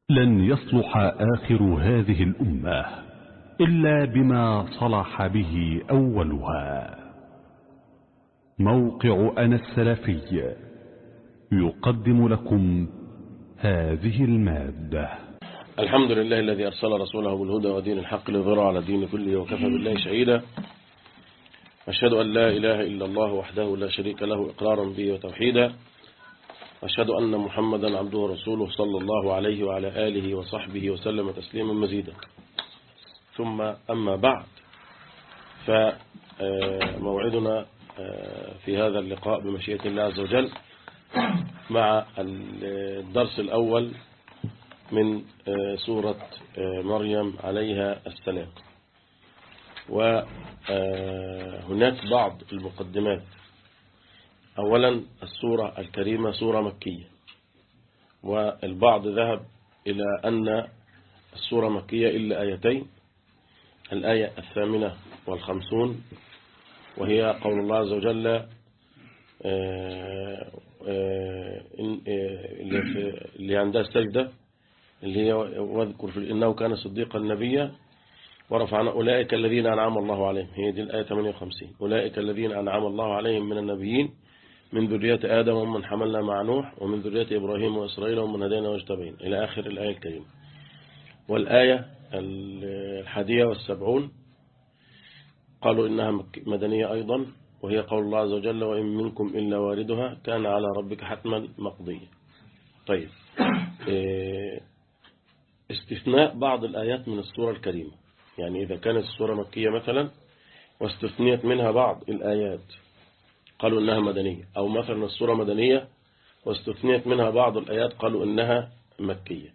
لن يصلح آخر هذه الأمة إلا بما صلح به أولها موقع أنا السلفي يقدم لكم هذه المادة الحمد لله الذي أرسل رسوله بالهدى ودين الحق ليظهره على الدين كله وكفى بالله شهيدا أشهد أن لا إله إلا الله وحده لا شريك له إقرارا به وتوحيدا أشهد أن محمدا عبده ورسوله صلى الله عليه وعلى آله وصحبه وسلم تسليما مزيدا ثم أما بعد فموعدنا في هذا اللقاء بمشيئة الله عز وجل مع الدرس الأول من سورة مريم عليها السلام وهناك بعض المقدمات أولا السورة الكريمة سورة مكية والبعض ذهب إلى أن السورة مكية إلا آيتين الآية الثامنة والخمسون وهي قول الله عز وجل اللي عندها السجدة اللي هي واذكر في إنه كان صديقا نبيا ورفعنا أولئك الذين أنعم الله عليهم هي دي الآية 58 أولئك الذين أنعم الله عليهم من النبيين من ذرية آدم ومن حملنا مع نوح ومن ذرية إبراهيم وإسرائيل ومن هدينا واجتبين إلى آخر الآية الكريمة والآية الحادية والسبعون قالوا إنها مدنية أيضا وهي قول الله عز وجل وإن منكم إلا واردها كان على ربك حتما مقضيا طيب استثناء بعض الآيات من السورة الكريمة يعني إذا كانت السورة مكية مثلا واستثنيت منها بعض الآيات قالوا إنها مدنية أو مثلا السورة مدنية واستثنيت منها بعض الآيات قالوا إنها مكية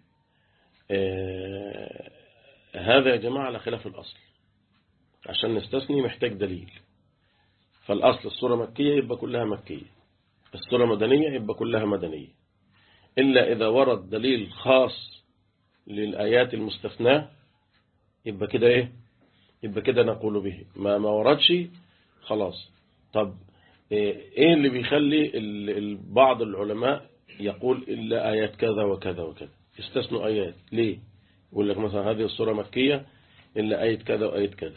آه هذا يا جماعة على خلاف الأصل عشان نستثني محتاج دليل فالأصل السورة مكية يبقى كلها مكية السورة مدنية يبقى كلها مدنية إلا إذا ورد دليل خاص للآيات المستثناة يبقى كده إيه يبقى كده نقول به ما ما وردش خلاص طب ايه اللي بيخلي بعض العلماء يقول إلا آيات كذا وكذا وكذا استثنوا آيات ليه يقول لك مثلا هذه السورة مكية إلا آية كذا وآية كذا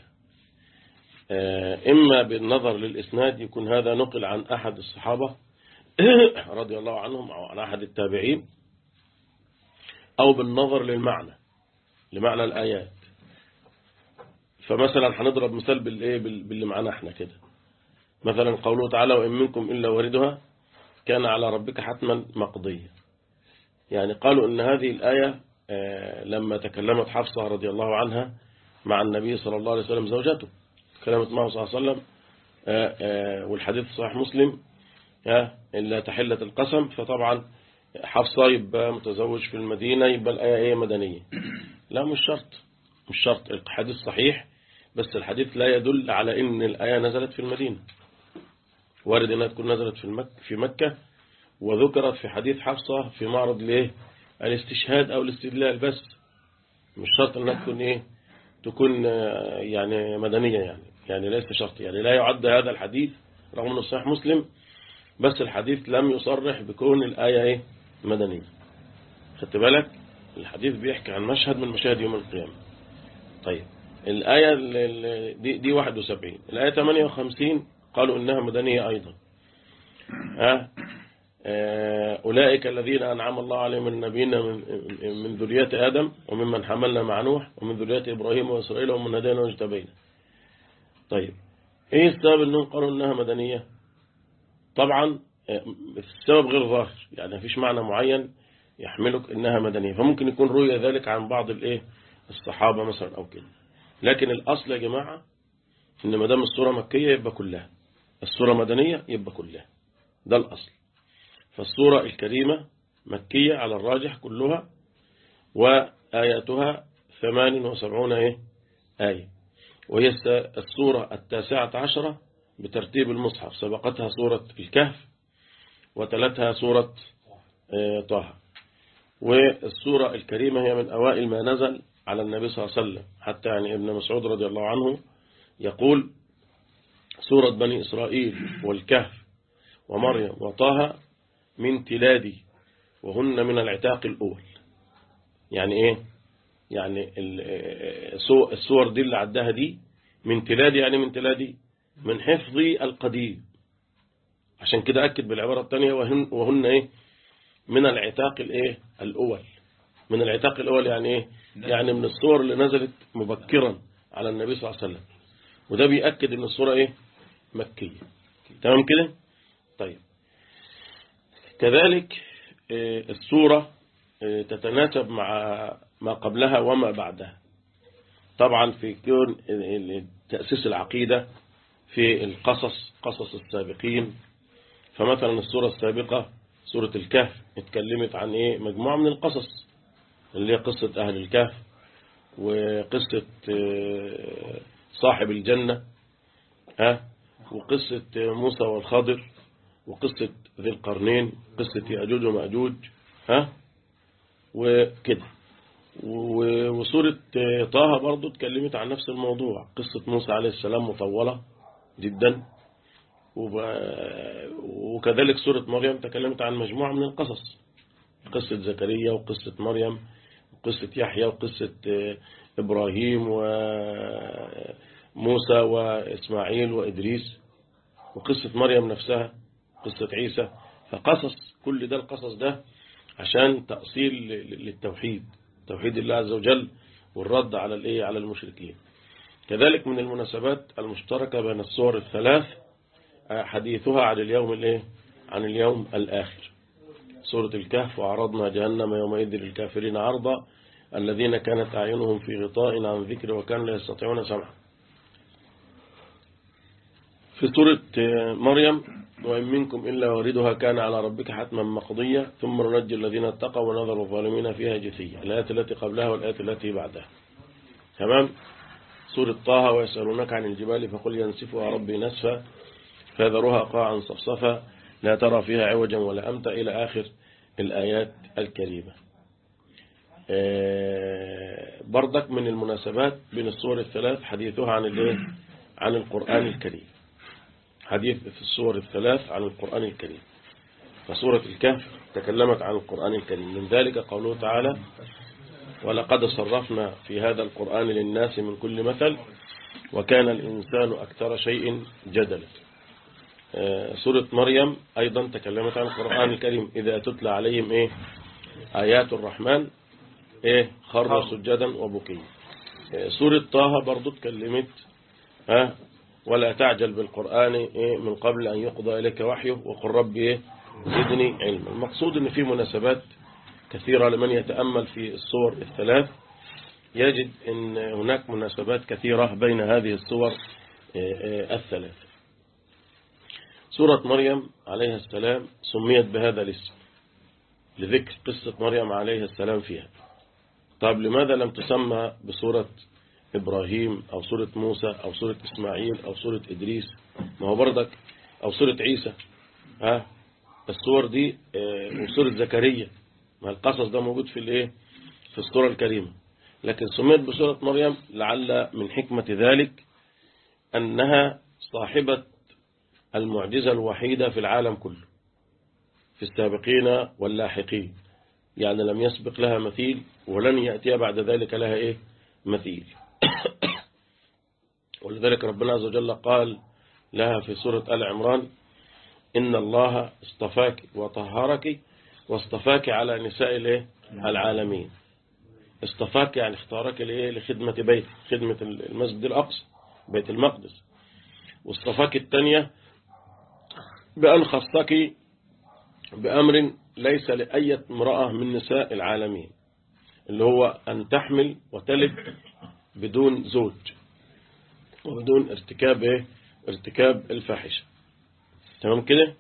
إما بالنظر للإسناد يكون هذا نقل عن أحد الصحابة رضي الله عنهم أو عن أحد التابعين أو بالنظر للمعنى لمعنى الآيات فمثلا هنضرب مثال بالإيه باللي معانا احنا كده مثلا قوله تعالى وإن منكم إلا واردها كان على ربك حتما مقضيا يعني قالوا إن هذه الآية لما تكلمت حفصة رضي الله عنها مع النبي صلى الله عليه وسلم زوجته تكلمت معه صلى الله عليه وسلم والحديث صحيح مسلم إلا تحلة القسم فطبعا حفصة يبقى متزوج في المدينة يبقى الآية إيه مدنية لا مش شرط مش شرط الحديث صحيح بس الحديث لا يدل على إن الآية نزلت في المدينة وارد أنها تكون نزلت في المك في مكة وذكرت في حديث حفصة في معرض الايه الاستشهاد أو الاستدلال بس مش شرط أنها تكون إيه تكون يعني مدنية يعني يعني ليس شرط يعني لا يعد هذا الحديث رغم أنه صحيح مسلم بس الحديث لم يصرح بكون الآية إيه مدنية خدت بالك الحديث بيحكي عن مشهد من مشاهد يوم القيامة طيب الآية دي, دي 71 الآية 58 قالوا إنها مدنية أيضا ها أولئك الذين أنعم الله عليهم من النبيين من, من ذرية آدم وممن حملنا مع نوح ومن ذرية إبراهيم وإسرائيل ومن هدينا واجتبينا طيب إيه السبب أنهم قالوا إنها مدنية طبعا السبب غير ظاهر يعني مفيش معنى معين يحملك إنها مدنية فممكن يكون رؤية ذلك عن بعض الإيه الصحابة مثلا أو كده لكن الأصل يا جماعة إن ما دام السورة مكية يبقى كلها السورة مدنية يبقى كلها ده الأصل فالسورة الكريمة مكية على الراجح كلها وآياتها ثمان وسبعون إيه؟ آية وهي السورة التاسعة عشرة بترتيب المصحف سبقتها سورة الكهف وتلتها سورة طه والسورة الكريمة هي من أوائل ما نزل على النبي صلى الله عليه وسلم حتى يعني ابن مسعود رضي الله عنه يقول سورة بني إسرائيل والكهف ومريم وطه من تلادي وهن من العتاق الأول يعني ايه يعني ال- الصو- الصور دي اللي عدها دي من تلادي يعني من تلادي من حفظي القديم عشان كده أكد بالعبارة الثانية وهن, وهن ايه من العتاق الايه الأول من العتاق الأول يعني ايه يعني من الصور اللي نزلت مبكرا على النبي صلى الله عليه وسلم وده بيأكد ان الصورة ايه مكية تمام كده طيب كذلك آه، الصورة آه، تتناسب مع ما قبلها وما بعدها طبعا في كون ال- ال- تأسيس العقيدة في القصص قصص السابقين فمثلا السورة السابقة سورة الكهف اتكلمت عن ايه مجموعة من القصص اللي هي قصة أهل الكهف وقصة آه، صاحب الجنة ها وقصة موسى والخضر وقصة ذي القرنين قصة يأجوج ومأجوج ها وكده و- وسورة طه برضو اتكلمت عن نفس الموضوع قصة موسى عليه السلام مطولة جدا وب- وكذلك سورة مريم تكلمت عن مجموعة من القصص قصة زكريا وقصة مريم وقصة يحيى وقصة آه، إبراهيم وموسى وإسماعيل وإدريس وقصة مريم نفسها قصة عيسى فقصص كل ده القصص ده عشان تأصيل ل- للتوحيد توحيد الله عز وجل والرد على الايه على المشركين كذلك من المناسبات المشتركة بين الصور الثلاث آه، حديثها عن اليوم الايه عن اليوم الآخر سورة الكهف وعرضنا جهنم يومئذ للكافرين عرضا الذين كانت أعينهم في غطاء عن ذكر وكان لا يستطيعون سمعا في سورة مريم وإن منكم إلا واردها كان على ربك حتما مقضية ثم ننجي الذين اتقوا ونذر الظالمين فيها جثية الآيات التي قبلها والآيات التي بعدها تمام سورة طه ويسألونك عن الجبال فقل ينسفها ربي نسفا فذروها قاعا صفصفا لا ترى فيها عوجا ولا أمتا إلى آخر الآيات الكريمة آه، بردك من المناسبات بين الصور الثلاث حديثها عن الايه عن القرآن الكريم حديث في الصور الثلاث عن القرآن الكريم فسورة الكهف تكلمت عن القرآن الكريم من ذلك قوله تعالى ولقد صرفنا في هذا القرآن للناس من كل مثل وكان الإنسان أكثر شيء جدلا آه، سورة مريم أيضا تكلمت عن القرآن الكريم إذا تتلى عليهم إيه آيات الرحمن إيه خروا سجدا وبكيا آه، سورة طه برضو تكلمت ها ولا تعجل بالقرآن إيه من قبل أن يقضى إليك وحيه وقل ربي إيه زدني علما المقصود أن في مناسبات كثيرة لمن يتأمل في الصور الثلاث يجد أن هناك مناسبات كثيرة بين هذه الصور إيه، إيه، الثلاث سورة مريم عليها السلام سميت بهذا الاسم لذكر قصة مريم عليها السلام فيها طيب لماذا لم تسمى بسورة إبراهيم أو سورة موسى أو سورة إسماعيل أو سورة إدريس ما هو بردك أو سورة عيسى ها الصور دي آه، وسورة زكريا ما القصص ده موجود في الايه في السورة الكريمة لكن سميت بسورة مريم لعل من حكمة ذلك أنها صاحبة المعجزة الوحيدة في العالم كله في السابقين واللاحقين يعني لم يسبق لها مثيل ولن يأتي بعد ذلك لها إيه مثيل ولذلك ربنا عز وجل قال لها في سورة آل عمران إن الله اصطفاك وطهرك واصطفاك على نساء الايه العالمين اصطفاك يعني اختارك لايه لخدمة بيت خدمة المسجد الأقصى بيت المقدس واصطفاك الثانية بأن خصك بأمر ليس لأي امرأة من نساء العالمين اللي هو أن تحمل وتلد بدون زوج وبدون ارتكاب ايه ارتكاب الفاحشة تمام كده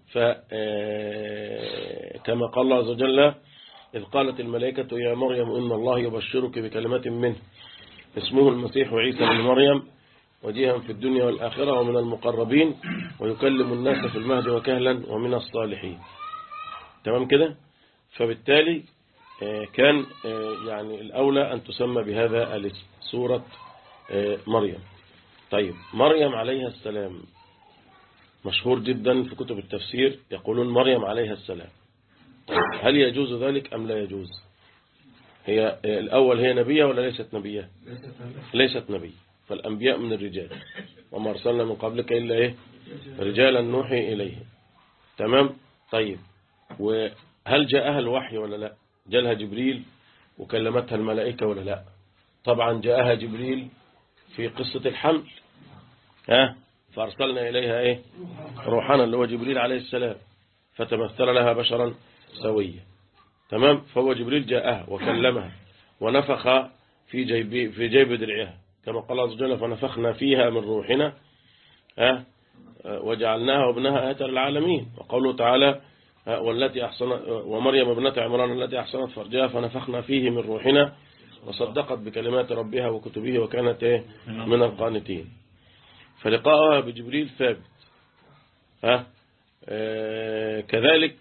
فكما قال الله عز وجل إذ قالت الملائكة يا مريم إن الله يبشرك بكلمات منه اسمه المسيح عيسى بن مريم وجيها في الدنيا والآخرة ومن المقربين ويكلم الناس في المهد وكهلا ومن الصالحين تمام كده فبالتالي كان يعني الأولى أن تسمى بهذا الاسم سورة مريم طيب مريم عليها السلام مشهور جدا في كتب التفسير يقولون مريم عليها السلام هل يجوز ذلك أم لا يجوز هي الأول هي نبية ولا ليست نبية ليست نبي فالأنبياء من الرجال وما أرسلنا من قبلك إلا إيه رجالا نوحي إليه تمام طيب وهل جاءها الوحي ولا لا جالها جبريل وكلمتها الملائكة ولا لا طبعا جاءها جبريل في قصة الحمل ها فأرسلنا إليها إيه روحنا اللي هو جبريل عليه السلام فتمثل لها بشرا سويا تمام فهو جبريل جاءها وكلمها ونفخ في جيب في جيب درعها كما قال الله عز وجل فنفخنا فيها من روحنا ها وجعلناها وابنها آية للعالمين وقوله تعالى والتي أحسن ومريم ابنة عمران التي أحسنت فرجها فنفخنا فيه من روحنا وصدقت بكلمات ربها وكتبه وكانت إيه من القانتين فلقاءها بجبريل ثابت ها آه كذلك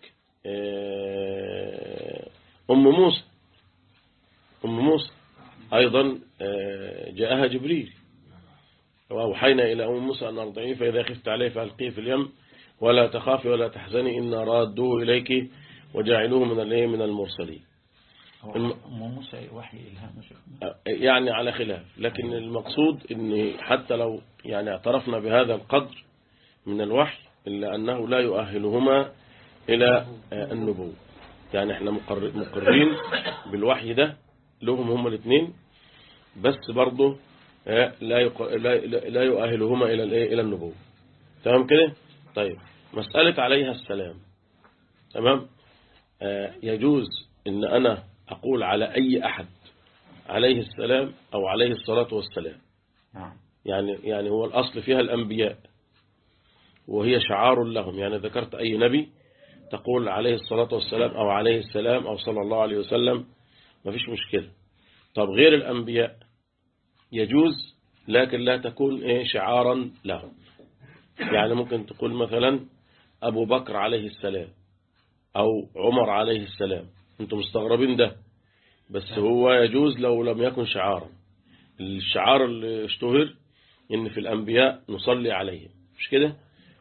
آه أم موسى أم موسى أيضا آه جاءها جبريل وأوحينا إلى أم موسى أن أرضعيه فإذا خفت عليه فألقيه في اليم ولا تخافي ولا تحزني إن رادوه إليك وجاعلوه من الايه من المرسلين أم موسى وحي إلهام شيخنا يعني على خلاف لكن المقصود ان حتى لو يعني اعترفنا بهذا القدر من الوحي إلا أنه لا يؤهلهما إلى النبوة يعني احنا مقر- مقرين بالوحي ده لهم هما الاثنين بس برضه آه، لا يق- لا لا يؤهلهما إلى الإيه؟ إلى النبوة تمام كده طيب مسألة عليها السلام تمام آه، يجوز ان انا اقول على اي احد عليه السلام او عليه الصلاة والسلام نعم يعني يعني هو الاصل فيها الانبياء وهي شعار لهم يعني ذكرت اي نبي تقول عليه الصلاة والسلام او عليه السلام او صلى الله عليه وسلم ما فيش مشكلة طب غير الانبياء يجوز لكن لا تكون ايه شعارا لهم يعني ممكن تقول مثلا ابو بكر عليه السلام أو عمر عليه السلام أنتم مستغربين ده بس هو يجوز لو لم يكن شعارا الشعار اللي اشتهر إن في الأنبياء نصلي عليهم مش كده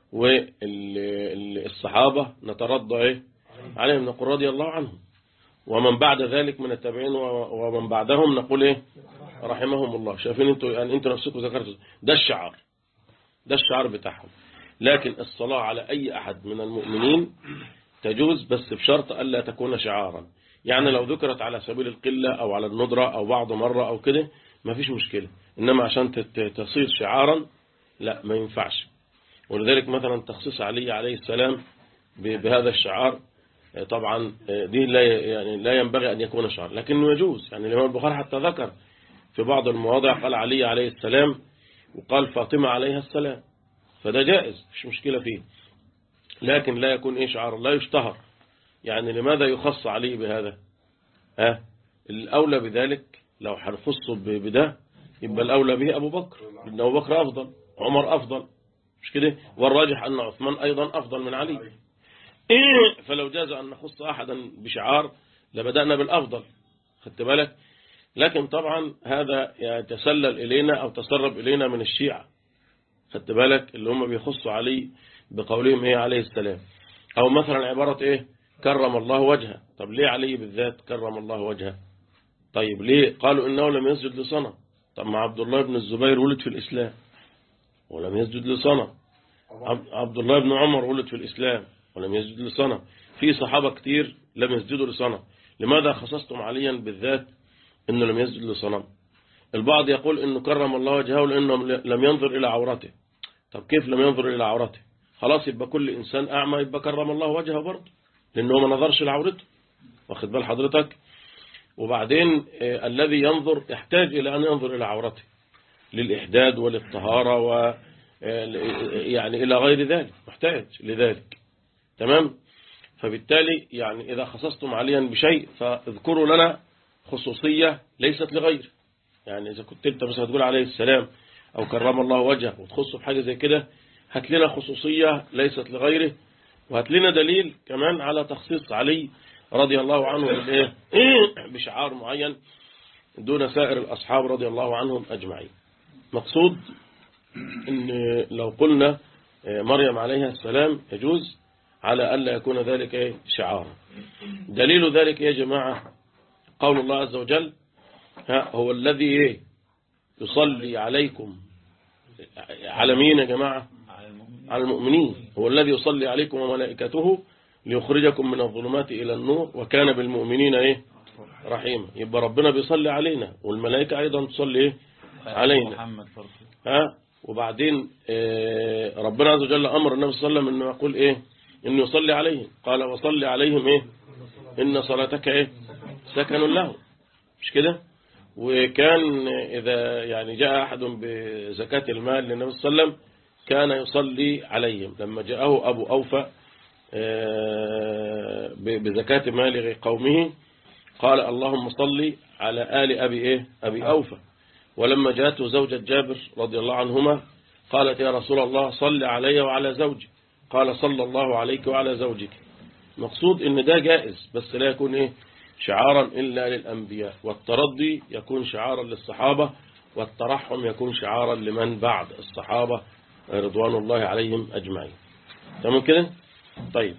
والصحابة نترضى إيه عليهم نقول رضي الله عنهم ومن بعد ذلك من التابعين و- ومن بعدهم نقول إيه رحمهم الله شايفين انتوا يعني انتوا نفسكم ذكرتوا ده الشعار ده الشعار بتاعهم لكن الصلاة على أي أحد من المؤمنين تجوز بس بشرط ألا تكون شعارا يعني لو ذكرت على سبيل القلة أو على الندرة أو بعض مرة أو كده ما فيش مشكلة إنما عشان تت- تصير شعارا لا ما ينفعش ولذلك مثلا تخصيص علي عليه السلام ب- بهذا الشعار آه، طبعا آه، دي لا ي- يعني لا ينبغي أن يكون شعار لكنه يجوز يعني الإمام البخاري حتى ذكر في بعض المواضع قال علي عليه السلام وقال فاطمة عليها السلام فده جائز مش مشكلة فيه لكن لا يكون إيه شعار لا يشتهر يعني لماذا يخص عليه بهذا ها الأولى بذلك لو هنخصه ب- بده يبقى الأولى به أبو بكر لأن أبو بكر أفضل عمر أفضل مش كده والراجح أن عثمان أيضا أفضل من علي فلو جاز أن نخص أحدا بشعار لبدأنا بالأفضل خدت بالك لكن طبعا هذا يتسلل إلينا أو تسرب إلينا من الشيعة خدت بالك اللي هم بيخصوا علي بقولهم ايه عليه السلام او مثلا عبارة ايه كرم الله وجهه طب ليه علي بالذات كرم الله وجهه طيب ليه قالوا انه لم يسجد لصنم طب ما عبد الله بن الزبير ولد في الاسلام ولم يسجد لصنم عبد- عبد الله بن عمر ولد في الاسلام ولم يسجد لصنم في صحابة كتير لم يسجدوا لصنم لماذا خصصتم عليا بالذات انه لم يسجد لصنم البعض يقول انه كرم الله وجهه لانه لم ينظر الى عورته طب كيف لم ينظر إلى عورته خلاص يبقى كل إنسان أعمى يبقى كرم الله وجهه برضه لأنه ما نظرش لعورته واخد بال حضرتك وبعدين آه، الذي ينظر يحتاج إلى أن ينظر إلى عورته للإحداد وللطهارة و آه، يعني إلى غير ذلك محتاج لذلك تمام فبالتالي يعني إذا خصصتم عليا بشيء فاذكروا لنا خصوصية ليست لغير يعني إذا كنت أنت مثلا تقول عليه السلام أو كرم الله وجهه وتخصه بحاجة زي كده هات لنا خصوصية ليست لغيره وهات لنا دليل كمان على تخصيص علي رضي الله عنه بالإيه؟ بشعار معين دون سائر الأصحاب رضي الله عنهم أجمعين مقصود إن لو قلنا مريم عليها السلام يجوز على ألا يكون ذلك إيه؟ شعارا دليل ذلك يا جماعة قول الله عز وجل ها هو الذي إيه يصلي عليكم على مين يا جماعة على المؤمنين على المؤمنين هو الذي يصلي عليكم وملائكته ليخرجكم من الظلمات إلى النور وكان بالمؤمنين إيه رحيما يبقى ربنا بيصلي علينا والملائكة أيضا تصلي إيه علينا محمد برضه ها وبعدين آه، ربنا عز وجل أمر النبي صلى الله عليه وسلم أنه يقول إيه إنه يصلي عليهم قال وصلي عليهم إيه إن صلاتك إيه سكن له مش كده وكان إذا يعني جاء أحد بزكاة المال للنبي صلى الله عليه وسلم كان يصلي عليهم لما جاءه أبو أوفى آه، ب- بزكاة مال قومه قال اللهم صل على آل أبي إيه أبي أوفى ولما جاءته زوجة جابر رضي الله عنهما قالت يا رسول الله صل علي وعلى زوجي قال صلى الله عليك وعلى زوجك مقصود ان ده جائز بس لا يكون ايه شعارا الا للانبياء والترضي يكون شعارا للصحابة والترحم يكون شعارا لمن بعد الصحابة رضوان الله عليهم اجمعين تمام كده طيب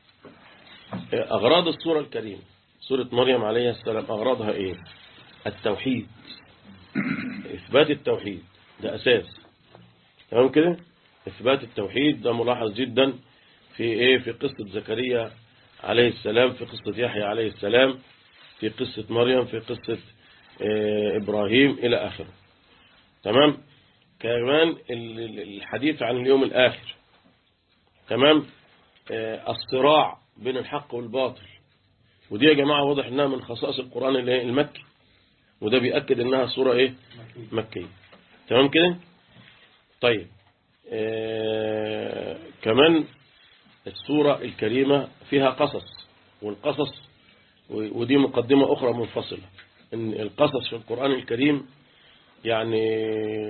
اغراض السورة الكريمة سورة مريم عليه السلام اغراضها ايه التوحيد إثبات التوحيد ده أساس تمام كده إثبات التوحيد ده ملاحظ جدا في إيه في قصة زكريا عليه السلام في قصة يحيى عليه السلام في قصة مريم في قصة آه، إبراهيم إلى آخره تمام كمان ال- ال- الحديث عن اليوم الآخر تمام آه، الصراع بين الحق والباطل ودي يا جماعة واضح إنها من خصائص القرآن اللي هي المكي وده بيأكد إنها سورة إيه مكية تمام كده طيب آه كمان السورة الكريمة فيها قصص والقصص و- ودي مقدمة أخرى منفصلة إن القصص في القرآن الكريم يعني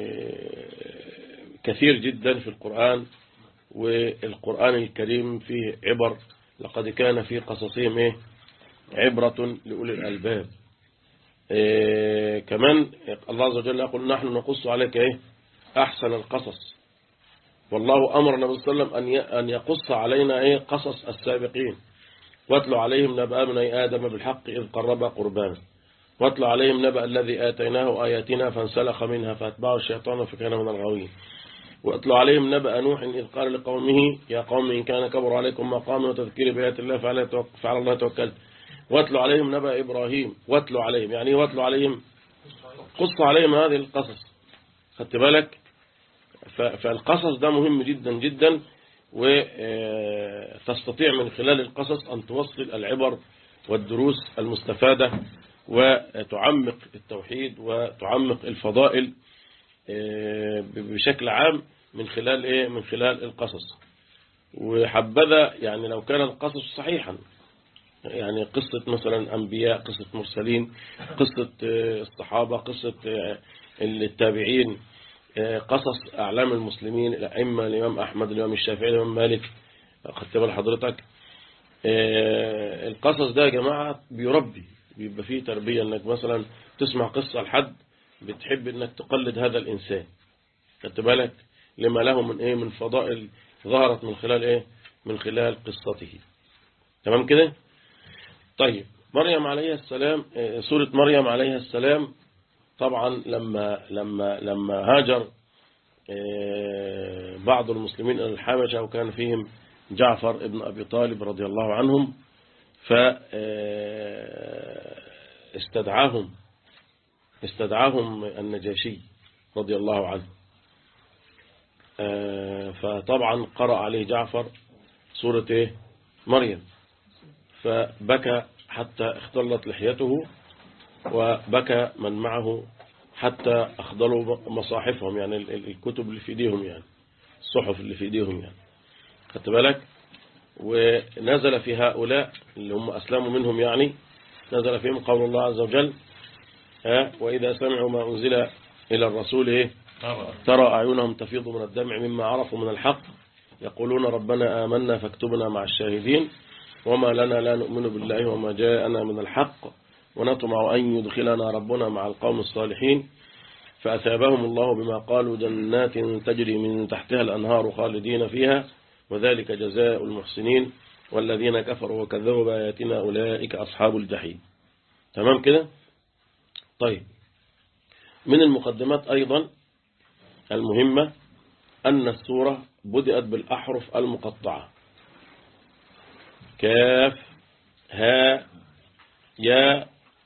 كثير جدا في القرآن والقرآن الكريم فيه عبر لقد كان في قصصهم إيه عبرة لأولي الألباب إيه كمان الله عز وجل يقول نحن نقص عليك إيه أحسن القصص والله أمر النبي صلى الله عليه وسلم أن ي- أن يقص علينا إيه قصص السابقين واتلو عليهم نبأ ابني آدم بالحق إذ قربا قربانا واتلو عليهم نبأ الذي آتيناه آياتنا فانسلخ منها فأتبعه الشيطان فكان من الغاوين واتلو عليهم نبأ نوح إذ قال لقومه يا قوم إن كان كبر عليكم مقامي وتذكير بآيات الله فعلى توك- فعلى الله توكلت واتلو عليهم نبأ إبراهيم واتلو عليهم يعني إيه واتلو عليهم قص عليهم هذه القصص خدت بالك ف- فالقصص ده مهم جدا جدا وتستطيع من خلال القصص أن توصل العبر والدروس المستفادة وتعمق التوحيد وتعمق الفضائل آه، بشكل عام من خلال إيه من خلال القصص وحبذا يعني لو كان القصص صحيحا يعني قصة مثلا أنبياء قصة مرسلين قصة آه، الصحابة قصة آه، التابعين آه، قصص أعلام المسلمين الأئمة الإمام أحمد الإمام الشافعي الإمام مالك خدت بال حضرتك آه، القصص ده يا جماعة بيربي بيبقى فيه تربية انك مثلا تسمع قصة لحد بتحب انك تقلد هذا الانسان خدت بالك لما له من ايه من فضائل ظهرت من خلال ايه من خلال قصته تمام كده طيب مريم عليه السلام آه، سورة مريم عليه السلام طبعا لما لما لما هاجر آه، بعض المسلمين إلى الحبشة وكان فيهم جعفر ابن أبي طالب رضي الله عنهم فاستدعاهم استدعاهم النجاشي رضي الله عنه آه، فطبعا قرأ عليه جعفر سورة إيه؟ مريم فبكى حتى اختلت لحيته وبكى من معه حتى أخضلوا مصاحفهم يعني ال- ال- الكتب اللي في ايديهم يعني الصحف اللي في ايديهم يعني خدت بالك ونزل في هؤلاء اللي هم أسلموا منهم يعني نزل فيهم قول الله عز وجل ها وإذا سمعوا ما أنزل إلى الرسول إيه ترى أعينهم تفيض من الدمع مما عرفوا من الحق يقولون ربنا آمنا فاكتبنا مع الشاهدين وما لنا لا نؤمن بالله وما جاءنا من الحق ونطمع أن يدخلنا ربنا مع القوم الصالحين فأثابهم الله بما قالوا جنات تجري من تحتها الأنهار خالدين فيها وذلك جزاء المحسنين والذين كفروا وكذبوا بآياتنا أولئك أصحاب الجحيم تمام كده طيب من المقدمات أيضا المهمة أن السورة بدأت بالأحرف المقطعة كاف ها يا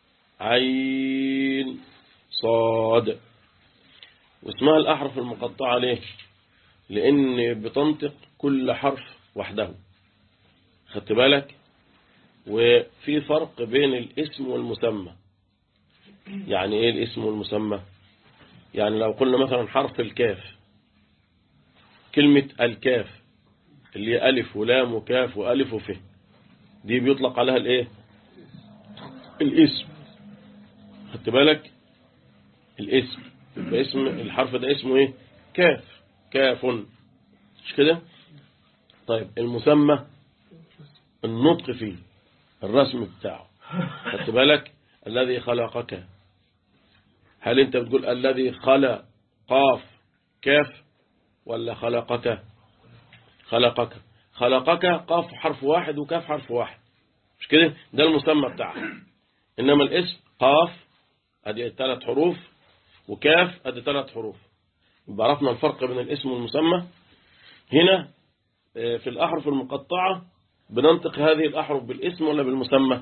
عين صاد واسمها الأحرف المقطعة ليه لأن بتنطق كل حرف وحده خدت بالك وفي فرق بين الاسم والمسمى يعني ايه الاسم والمسمى يعني لو قلنا مثلا حرف الكاف كلمة الكاف اللي هي ألف ولام وكاف وألف وف دي بيطلق عليها الايه الاسم خدت بالك الاسم يبقى اسم الحرف ده اسمه ايه كاف كاف مش كده طيب المسمى النطق فيه الرسم بتاعه خدت بالك الذي خلقك هل انت بتقول الذي خلق قاف كاف ولا خلقك خلقك خلقك قاف حرف واحد وكاف حرف واحد مش كده ده المسمى بتاعها انما الاسم قاف ادي ثلاث حروف وكاف ادي ثلاث حروف يبقى عرفنا الفرق بين الاسم والمسمى هنا في الأحرف المقطعة بننطق هذه الأحرف بالاسم ولا بالمسمى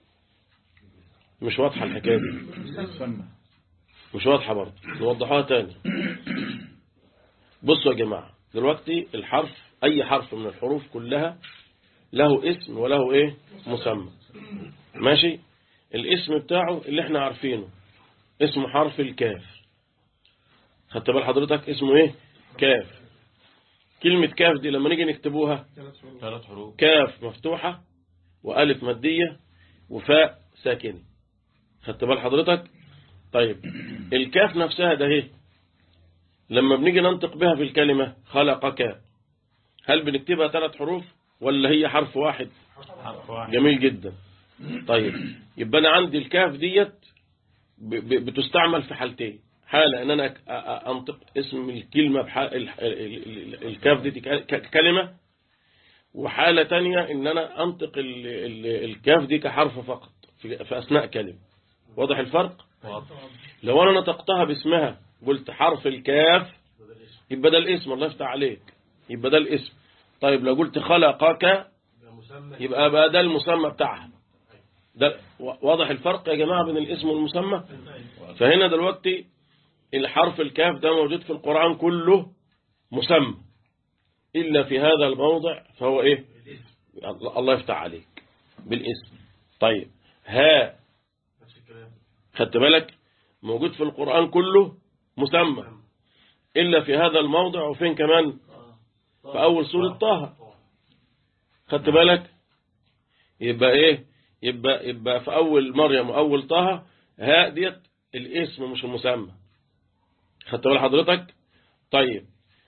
مش واضحة الحكاية دي مش واضحة برضه نوضحوها تاني بصوا يا جماعة دلوقتي الحرف أي حرف من الحروف كلها له اسم وله إيه مسمى ماشي الاسم بتاعه اللي احنا عارفينه اسمه حرف الكاف خدت بال حضرتك اسمه ايه كاف كلمة كاف دي لما نيجي نكتبوها ثلاث حروف كاف مفتوحة وألف مادية وفاء ساكنة خدت بال حضرتك طيب الكاف نفسها ده ايه لما بنيجي ننطق بها في الكلمة خلقك هل بنكتبها ثلاث حروف ولا هي حرف واحد حرف واحد جميل جدا طيب يبقى أنا عندي الكاف ديت ب- ب- بتستعمل في حالتين حالة ان انا أ- أ- انطق اسم الكلمة بح... ال- ال- ال- الكاف دي ك- ك- كلمة وحالة تانية ان انا انطق ال... ال... الكاف دي كحرف فقط في... في اثناء كلمة واضح الفرق واضح. لو انا نطقتها باسمها قلت حرف الكاف يبقى ده الاسم الله يفتح عليك يبقى ده الاسم طيب لو قلت خلقك يبقى بقى ده المسمى بتاعها ده واضح الفرق يا جماعة بين الاسم والمسمى فهنا دلوقتي الحرف الكاف ده موجود في القرآن كله مسمى إلا في هذا الموضع فهو إيه الله يفتح عليك بالاسم طيب ها خدت بالك موجود في القرآن كله مسمى إلا في هذا الموضع وفين كمان في أول سورة طه خدت بالك يبقى إيه يبقى, يبقى في أول مريم وأول طه ها ديت الاسم مش المسمى خدت بال حضرتك طيب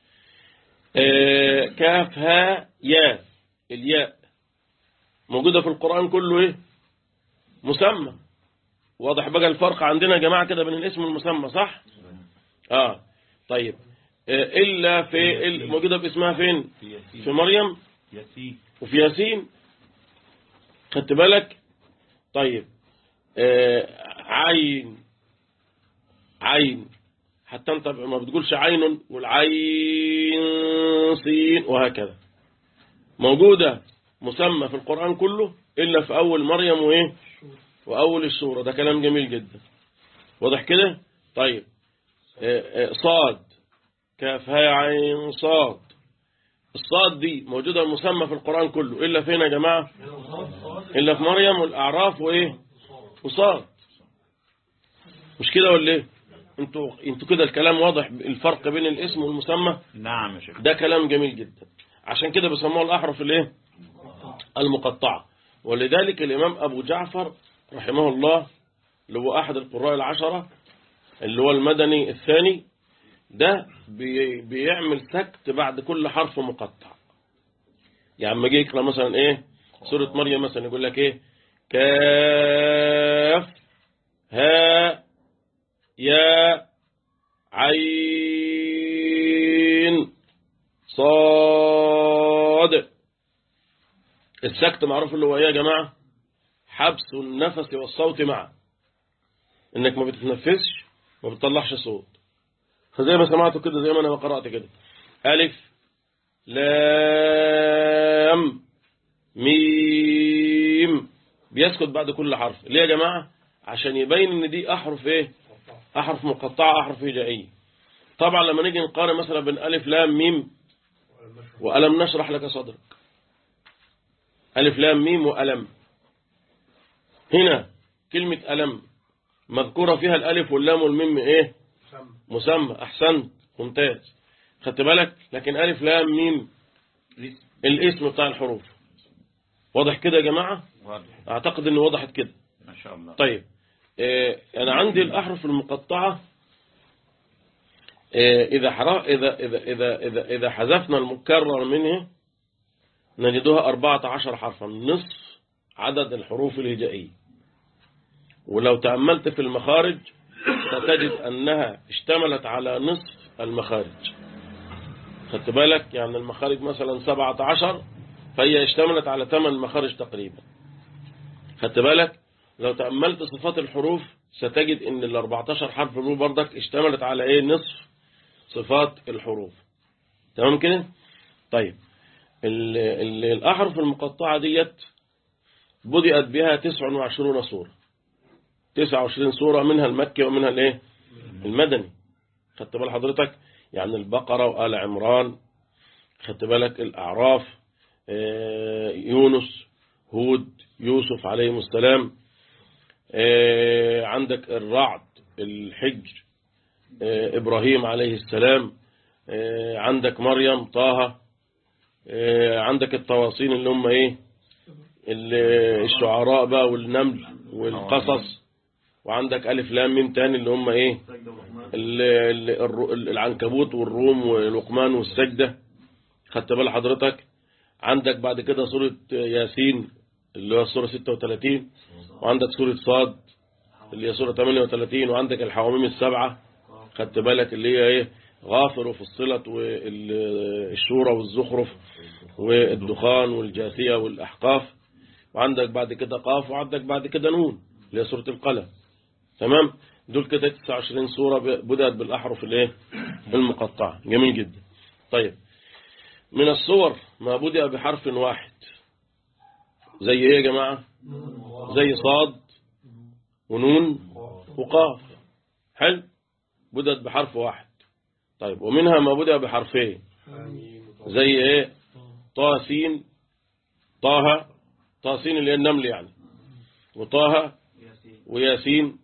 آه كاف ها يا الياء موجودة في القرآن كله ايه مسمى واضح بقى الفرق عندنا يا جماعة كده بين الاسم والمسمى صح اه طيب آه إلا في ال- موجودة باسمها فين في ياسين في مريم ياسين وفي ياسين خدت بالك طيب آه عين عين حتى انت ما بتقولش عين والعين صين وهكذا موجودة مسمى في القرآن كله إلا في أول مريم وإيه وأول السورة ده كلام جميل جدا واضح كده طيب آه، آه، صاد كاف هاء عين صاد الصاد دي موجودة مسمى في القرآن كله إلا فين يا جماعة إلا في مريم والأعراف وإيه وصاد مش كده ولا إيه انتوا انتوا كده الكلام واضح الفرق بين الاسم والمسمى نعم يا شيخ ده كلام جميل جدا عشان كده بيسموها الأحرف الايه المقطعة ولذلك الإمام أبو جعفر رحمه الله اللي هو أحد القراء العشرة اللي هو المدني الثاني ده بي بيعمل سكت بعد كل حرف مقطع يعني لما يجي يقرأ مثلا ايه سورة مريم مثلا يقول لك ايه كاف ها يا عين صاد السكت معروف اللي هو ايه يا جماعة حبس النفس والصوت معا انك ما بتتنفسش ما بتطلعش صوت فزي ما سمعته كده زي ما انا قرأت كده ألف لام ميم بيسكت بعد كل حرف ليه يا جماعة عشان يبين ان دي احرف ايه احرف مقطعة احرف هجائية طبعا لما نيجي نقارن مثلا بين ألف لام ميم وألم نشرح لك صدرك ألف لام ميم وألم هنا كلمة ألم مذكورة فيها الألف واللام والميم إيه مسمى أحسنت ممتاز خدت بالك لكن ألف لام ميم الاسم بتاع الحروف واضح كده يا جماعة واضح أعتقد أنه وضحت كده ما شاء الله طيب آه، أنا عندي الأحرف المقطعة آه، إذا حرا إذا إذا إذا إذا إذا حذفنا المكرر منه نجدها 14 حرفا نصف عدد الحروف الهجائية ولو تأملت في المخارج ستجد أنها اشتملت على نصف المخارج خدت بالك يعني المخارج مثلا 17 فهي اشتملت على 8 مخارج تقريبا خدت بالك لو تأملت صفات الحروف ستجد ان ال 14 حرف دول برضك اشتملت على ايه نصف صفات الحروف تمام كده طيب ال ال الأحرف المقطعة ديت بدأت بها 29 سورة 29 سورة منها المكي ومنها الايه المدني خدت بال حضرتك يعني البقرة وآل عمران خدت بالك الأعراف آه، يونس هود يوسف عليهم السلام آه، عندك الرعد الحجر آه، إبراهيم عليه السلام آه، عندك مريم طه آه، عندك الطواصين اللي هم ايه ال- الشعراء بقى والنمل والقصص وعندك ألف لام ميم تاني اللي هم ايه ال- ال- الر- العنكبوت والروم ولقمان والسجدة خدت بال حضرتك عندك بعد كده سورة ياسين اللي هو السورة 36 وعندك سورة صاد اللي هي سورة 38 وعندك الحواميم السبعة خدت بالك اللي هي ايه غافر وفصلت والشورى والزخرف والدخان والجاثية والأحقاف وعندك بعد كده قاف وعندك بعد كده نون اللي هي سورة القلم تمام دول كده 29 سورة بدأت بالأحرف الايه المقطعة جميل جدا طيب من الصور ما بدأ بحرف واحد زي ايه يا جماعة زي صاد ونون وقاف حلو بدأت بحرف واحد طيب ومنها ما بدأ بحرفين زي ايه طه سين طه طه سين اللي هي النمل يعني وطه وياسين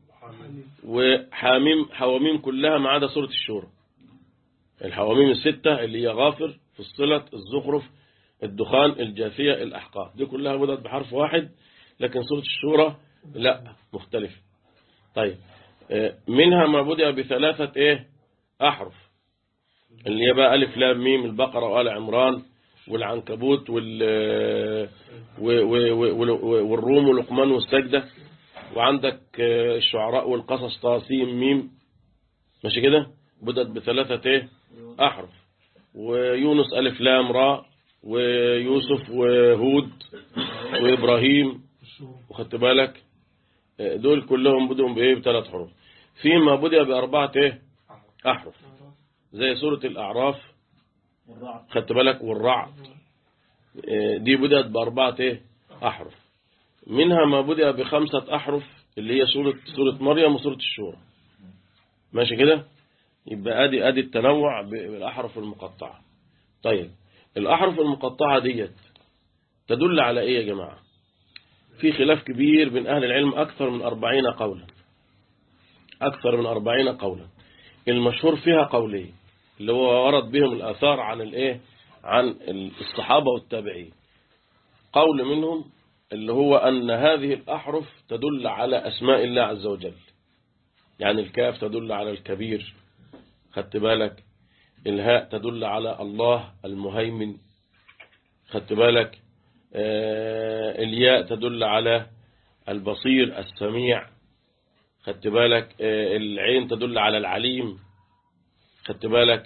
وحاميم حواميم كلها ما عدا سورة الشورى الحواميم الستة اللي هي غافر فصلت الزخرف الدخان الجاثية الأحقاف دي كلها بدأت بحرف واحد لكن سورة الشورى لا مختلف طيب آه، منها ما بدأ بثلاثة ايه أحرف اللي هي بقى ألف لام ميم البقرة وآل عمران والعنكبوت وال و- و- و- و- والروم ولقمان والسجدة وعندك آه، الشعراء والقصص طاسيم ميم ماشي كده بدأت بثلاثة ايه أحرف ويونس ألف لام راء ويوسف وهود وإبراهيم وخدت بالك آه، دول كلهم بدهم بإيه بثلاث حروف فيما بدأ بأربعة ايه أحرف زي سورة الأعراف خدت بالك والرعد آه، دي بدأت بأربعة ايه أحرف منها ما بدأ بخمسة أحرف اللي هي سورة سورة مريم وسورة الشورى ماشي كده يبقى ادي ادي التنوع بالأحرف المقطعة طيب الأحرف المقطعة ديت تدل على ايه يا جماعة في خلاف كبير بين أهل العلم أكثر من أربعين قولا أكثر من أربعين قولا المشهور فيها قولين اللي هو ورد بهم الآثار عن الايه عن الصحابة والتابعين قول منهم اللي هو أن هذه الأحرف تدل على أسماء الله عز وجل يعني الكاف تدل على الكبير خدت بالك الهاء تدل على الله المهيمن خدت بالك آه الياء تدل على البصير السميع خدت بالك آه العين تدل على العليم خدت بالك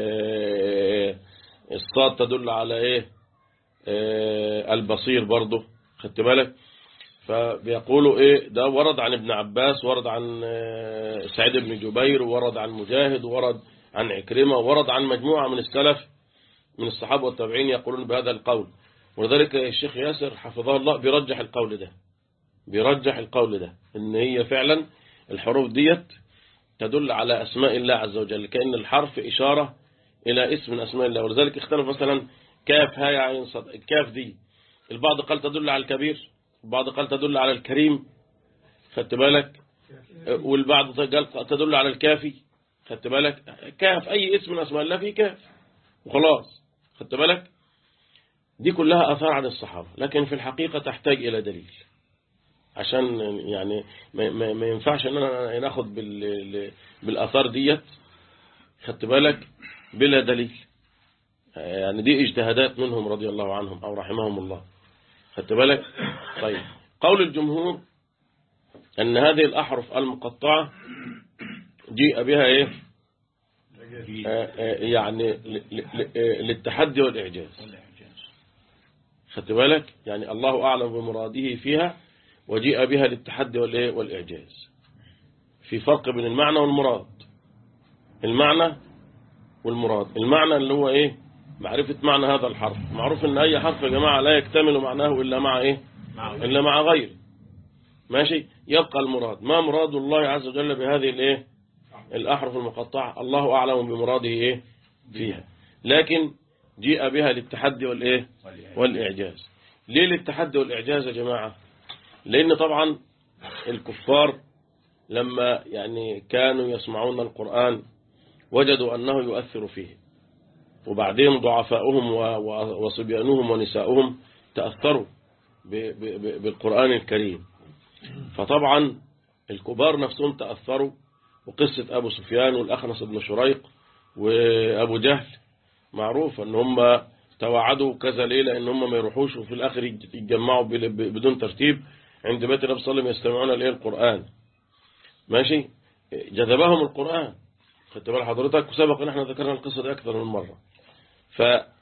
آه الصاد تدل على ايه آه البصير برضه خدت بالك فبيقولوا ايه ده ورد عن ابن عباس ورد عن آه، سعيد بن جبير ورد عن مجاهد ورد عن عكرمة ورد عن مجموعة من السلف من الصحابة والتابعين يقولون بهذا القول ولذلك الشيخ ياسر حفظه الله بيرجح القول ده بيرجح القول ده ان هي فعلا الحروف ديت تدل على اسماء الله عز وجل كأن الحرف اشارة الى اسم من اسماء الله ولذلك اختلف مثلا كاف هاء عين صاد الكاف دي البعض قال تدل على الكبير البعض قال تدل على الكريم خدت بالك والبعض قال تدل على الكافي خدت بالك كاف اي اسم من اسماء الله فيه كاف وخلاص خدت بالك دي كلها اثار عن الصحابه لكن في الحقيقه تحتاج الى دليل عشان يعني ما, ما, ما ينفعش ان انا ناخد بال بالاثار ديت خدت بالك بلا دليل يعني دي اجتهادات منهم رضي الله عنهم او رحمهم الله خدت بالك طيب قول الجمهور ان هذه الاحرف المقطعه جيء بها ايه آه، آه، يعني ل- ل- ل- آه، للتحدي والاعجاز خدت بالك يعني الله أعلم بمراده فيها وجيء بها للتحدي والإيه؟ والإعجاز في فرق بين المعنى والمراد المعنى والمراد المعنى اللي هو إيه معرفة معنى هذا الحرف معروف أن أي حرف يا جماعة لا يكتمل معناه إلا مع إيه إلا مع غيره ماشي يبقى المراد ما مراد الله عز وجل بهذه الإيه الأحرف المقطعة الله أعلم بمراده إيه فيها لكن جيء بها للتحدي والإيه والإعجاز ليه للتحدي والإعجاز يا جماعة لأن طبعا الكفار لما يعني كانوا يسمعون القرآن وجدوا أنه يؤثر فيه وبعدين ضعفاؤهم و- و- وصبيانهم ونساؤهم تأثروا ب- ب- ب- بالقرآن الكريم فطبعا الكبار نفسهم تأثروا وقصة أبو سفيان والأخنس بن شريق وأبو جهل معروف أن هم توعدوا كذا ليلة أن هم ما يروحوش وفي الآخر يج- يتجمعوا بل- ب- بدون ترتيب عند بيت النبي صلى الله عليه وسلم يستمعون إليه القرآن ماشي جذبهم القرآن خدت بال حضرتك وسبق ان احنا ذكرنا القصة دي أكثر من مرة ف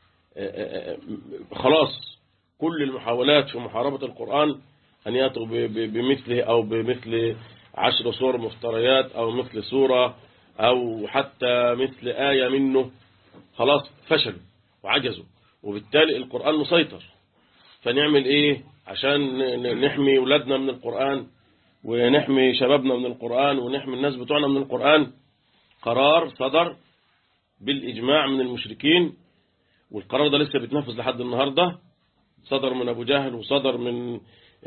خلاص كل المحاولات في محاربة القرآن أن يأتوا ب- ب- بمثله أو بمثل عشر صور مفتريات أو مثل سورة أو حتى مثل آية منه خلاص فشلوا وعجزوا وبالتالي القرآن مسيطر فنعمل إيه عشان ن- نحمي ولادنا من القرآن ونحمي شبابنا من القرآن ونحمي الناس بتوعنا من القرآن قرار صدر بالإجماع من المشركين والقرار ده لسه بيتنفذ لحد النهاردة صدر من أبو جهل وصدر من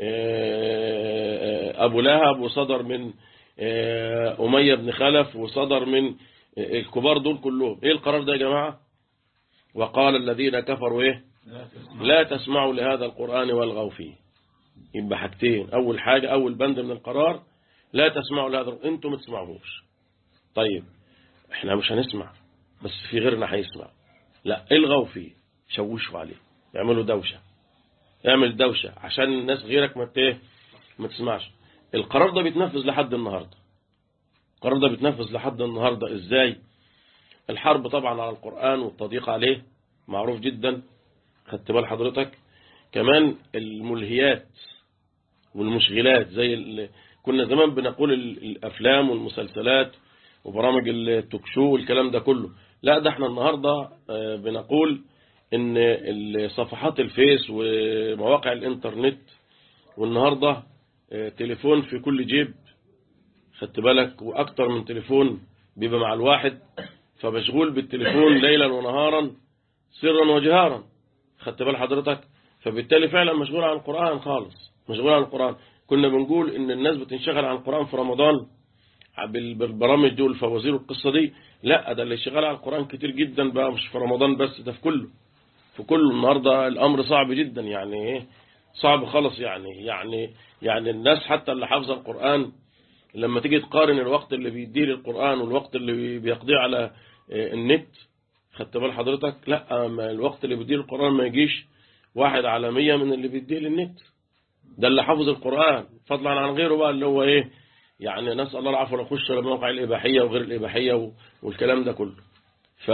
آه، أبو لهب وصدر من آه، أمية بن خلف وصدر من آه، الكبار دول كلهم إيه القرار ده يا جماعة وقال الذين كفروا إيه لا تسمعوا لهذا القرآن والغوا فيه يبقى حاجتين أول حاجة أول بند من القرار لا تسمعوا لهذا أنتم ما تسمعوش طيب احنا مش هنسمع بس في غيرنا هيسمع لا الغوا فيه شوشوا عليه يعملوا دوشة اعمل دوشة عشان الناس غيرك ما ت- ما تسمعش القرار ده بيتنفذ لحد النهاردة القرار ده بيتنفذ لحد النهاردة ازاي الحرب طبعا على القرآن والتضييق عليه معروف جدا خدت بال حضرتك كمان الملهيات والمشغلات زي ال... كنا زمان بنقول ال- الأفلام والمسلسلات وبرامج التوكشو والكلام ده كله لا ده احنا النهاردة آه، بنقول ان ال- صفحات الفيس ومواقع الانترنت والنهاردة آه، تليفون في كل جيب خدت بالك واكتر من تليفون بيبقى مع الواحد فمشغول بالتليفون ليلا ونهارا سرا وجهارا خدت بال حضرتك فبالتالي فعلا مشغول عن القرآن خالص مشغول عن القرآن كنا بنقول ان الناس بتنشغل عن القرآن في رمضان بال- بالبرامج دي والفوازير والقصة دي لا ده اللي شغال على القرآن كتير جدا بقى مش في رمضان بس ده في كله في كله النهاردة الأمر صعب جدا يعني ايه صعب خالص يعني يعني يعني الناس حتى اللي حافظة القرآن لما تيجي تقارن الوقت اللي بيديه للقرآن والوقت اللي بيقضيه على آه، النت خدت بال حضرتك لا ما الوقت اللي بيديه للقرآن ما يجيش واحد على مية من اللي بيديه للنت ده اللي حافظ القرآن فضلا عن غيره بقى اللي هو ايه يعني نسأل الله العفو ونخش لمواقع الإباحية وغير الإباحية و- والكلام ده كله ف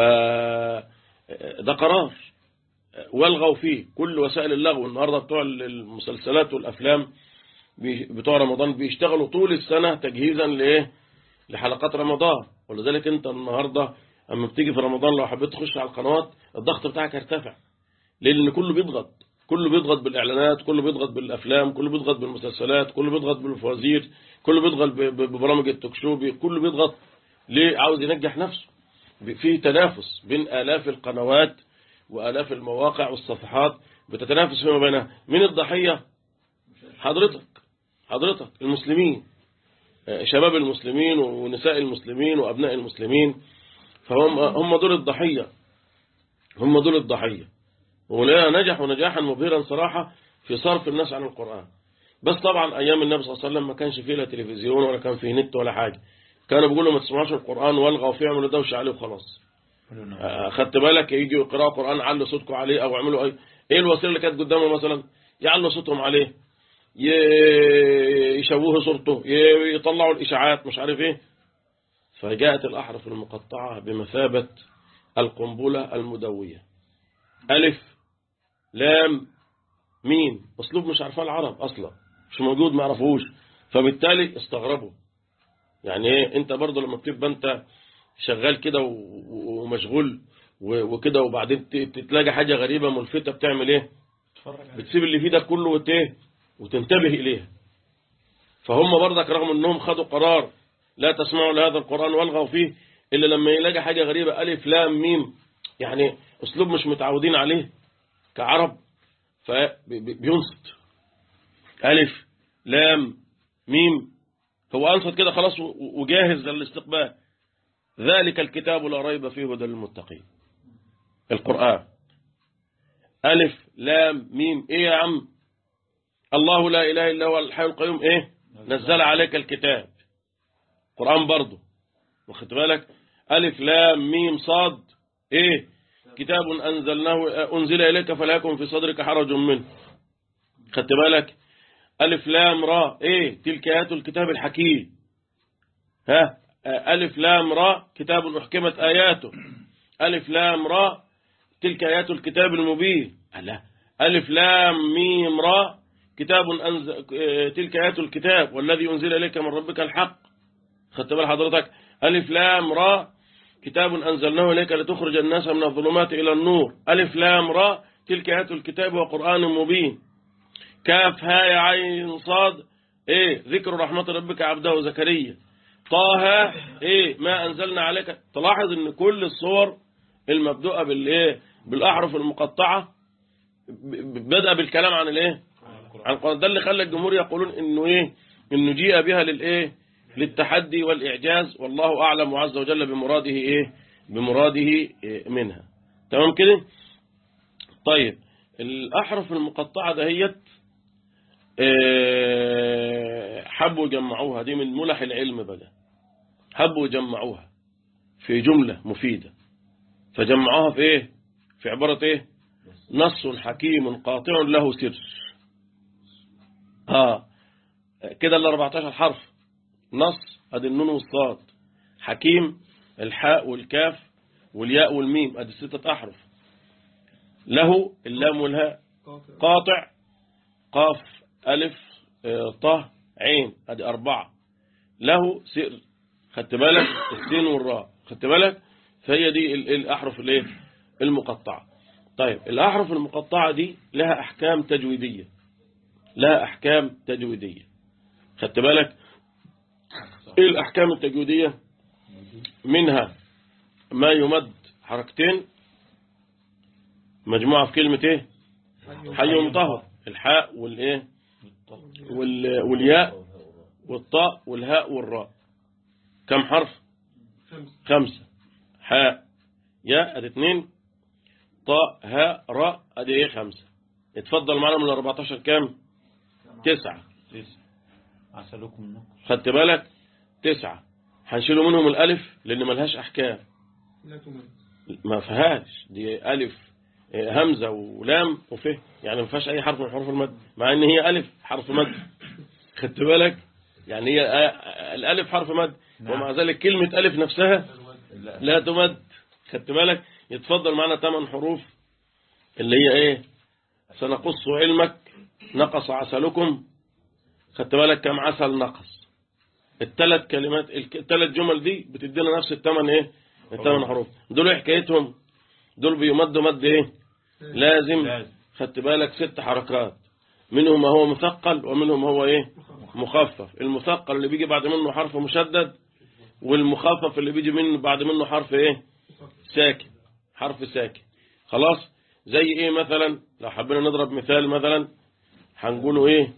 ده قرار والغوا فيه كل وسائل اللغو النهاردة بتوع المسلسلات والأفلام بي- بتوع رمضان بيشتغلوا طول السنة تجهيزا لإيه لحلقات رمضان ولذلك انت النهاردة اما بتيجي في رمضان لو حبيت تخش على القنوات الضغط بتاعك يرتفع لان كله بيضغط كله بيضغط بالاعلانات كله بيضغط بالافلام كله بيضغط بالمسلسلات كله بيضغط بالفوازير كله بيضغط ب- ب- ببرامج التوك شو بي- كله بيضغط ليه عاوز ينجح نفسه ب- في تنافس بين آلاف القنوات وآلاف المواقع والصفحات بتتنافس فيما بينها من الضحية حضرتك حضرتك المسلمين آه، شباب المسلمين ونساء المسلمين وأبناء المسلمين فهم هم دول الضحية هم دول الضحية ولا نجحوا نجاحا مبهرا صراحة في صرف الناس عن القرآن بس طبعا أيام النبي صلى الله عليه وسلم ما كانش فيه لا تلفزيون ولا كان فيه نت ولا حاجة كانوا بيقولوا ما تسمعوش القرآن والغوا فيه اعملوا دوشة عليه وخلاص آه، خدت بالك يجوا يقرأوا قرآن علوا صوتكم عليه أو اعملوا أي إيه الوسيلة اللي كانت قدامه مثلا يعلوا صوتهم عليه ي- يشوهوا صورته ي- يطلعوا الإشاعات مش عارف إيه فجاءت الأحرف المقطعة بمثابة القنبلة المدوية ألف لام ميم أسلوب مش عارفاه العرب أصلا مش موجود ما عرفوش فبالتالي استغربوا يعني إيه أنت برضه لما بتبقى أنت شغال كده و- و- ومشغول و- وكده وبعدين ت- تتلاقي حاجة غريبة ملفتة بتعمل إيه بتسيب اللي في ايدك كله وت- إيه؟ وتنتبه إليها فهم برضك رغم أنهم خدوا قرار لا تسمعوا لهذا القرآن والغوا فيه إلا لما يلاقي حاجة غريبة ألف لام ميم يعني أسلوب مش متعودين عليه كعرب فبينصت ألف لام ميم هو أنصت كده خلاص و- وجاهز للاستقبال ذلك الكتاب لا ريب فيه هدى للمتقين القرآن ألف لام ميم إيه يا عم الله لا إله إلا هو الحي القيوم إيه نزل عليك الكتاب قرآن برضه واخد بالك ألف لام ميم صاد إيه كتاب أنزلناه أنزل إليك فلا يكن في صدرك حرج منه خدت بالك ألف لام را إيه تلك آيات الكتاب الحكيم ها ألف لام را كتاب أحكمت آياته ألف لام را تلك آيات الكتاب المبين لا ألف لام ميم را كتاب أنز... آه، تلك آيات الكتاب والذي أنزل إليك من ربك الحق خدت بال حضرتك ألف لام را كتاب أنزلناه إليك لتخرج الناس من الظلمات إلى النور ألف لام را تلك آيات الكتاب وقرآن مبين كاف هاء عين صاد إيه ذكر رحمة ربك عبده زكريا طه إيه ما أنزلنا عليك تلاحظ إن كل الصور المبدوءة بالإيه بالأحرف المقطعة ب- بدأ بالكلام عن الإيه عن القرآن ده اللي خلى الجمهور يقولون إنه إيه إنه جيء بها للإيه للتحدي والإعجاز والله أعلم عز وجل بمراده إيه بمراده إيه منها تمام كده طيب الأحرف المقطعة دهيت إيه، حبوا يجمعوها دي من ملح العلم بقى حبوا يجمعوها في جملة مفيدة فجمعوها في ايه في عبارة ايه نص حكيم قاطع له سر اه كده ال 14 حرف نص ادي النون والصاد حكيم الحاء والكاف والياء والميم ادي ستة احرف له اللام والهاء قاطع قاف ألف آه، طه عين ادي أربعة له سر خدت بالك السين والراء خدت بالك فهي دي ال- الأحرف الايه المقطعة طيب الأحرف المقطعة دي لها أحكام تجويدية لها أحكام تجويدية خدت بالك ايه الأحكام التجويدية منها ما يمد حركتين مجموعة في كلمة ايه حي طهر الحاء والايه وال- والياء والطاء والهاء والراء كم حرف خمسة حاء ياء ادي اتنين طاء هاء راء ادي ايه خمسة اتفضل معنا من ال 14 كام تسعة عسلكم النقل خدت بالك تسعة هنشيلوا منهم الألف لأن ملهاش أحكام لا تمد ما فيهاش دي ألف آه، همزة ولام وفه يعني ما فيهاش أي حرف من حروف المد مع إن هي ألف حرف مد خدت بالك يعني هي آه، الألف حرف مد نعم. ومع ذلك كلمة ألف نفسها لا لا تمد خدت بالك يتفضل معنا ثمان حروف اللي هي ايه سنقص علمك نقص عسلكم خدت بالك كم عسل نقص الثلاث كلمات الثلاث جمل دي بتدينا نفس الثمن ايه الثمن حروف دول ايه حكايتهم دول بيمدوا مد ايه لازم لازم. خدت بالك ست حركات منهم ما هو مثقل ومنهم هو ايه مخفف المثقل اللي بيجي بعد منه حرف مشدد والمخفف اللي بيجي منه بعد منه حرف ايه ساكن حرف ساكن خلاص زي ايه مثلا لو حبينا نضرب مثال مثلا هنقوله ايه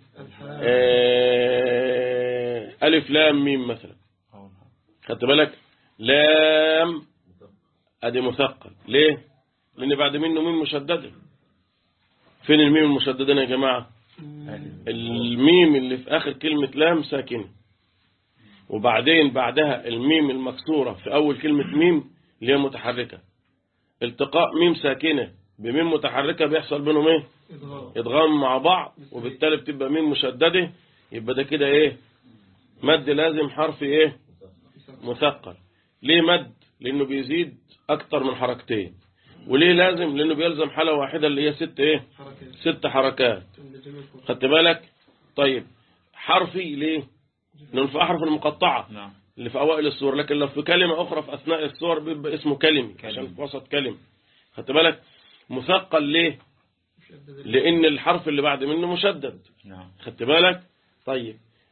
آه الف لام ميم مثلا أو- خدت بالك لام ادي مثقل ليه لان بعد منه ميم مشدده فين الميم المشدده يا جماعه الميم اللي في آخر كلمة لام ساكنة وبعدين بعدها الميم المكسورة في أول كلمة ميم اللي هي متحركة التقاء ميم ساكنة بميم متحركة بيحصل بينهم ايه ادغام مع بعض وبالتالي بتبقى ميم مشددة يبقى ده كده ايه مد لازم حرف ايه مثقل ليه مد لانه بيزيد اكتر من حركتين وليه لازم لانه بيلزم حالة واحدة اللي هي ست ايه ست حركات خدت بالك طيب حرفي ليه لأنه في أحرف المقطعة نعم اللي في أوائل السور لكن لو في كلمة أخرى في أثناء السور بيبقى اسمه كلمة كلمة. عشان في وسط كلمة خدت بالك مثقل ليه لأن الحرف اللي بعد منه مشدد نعم خدت بالك طيب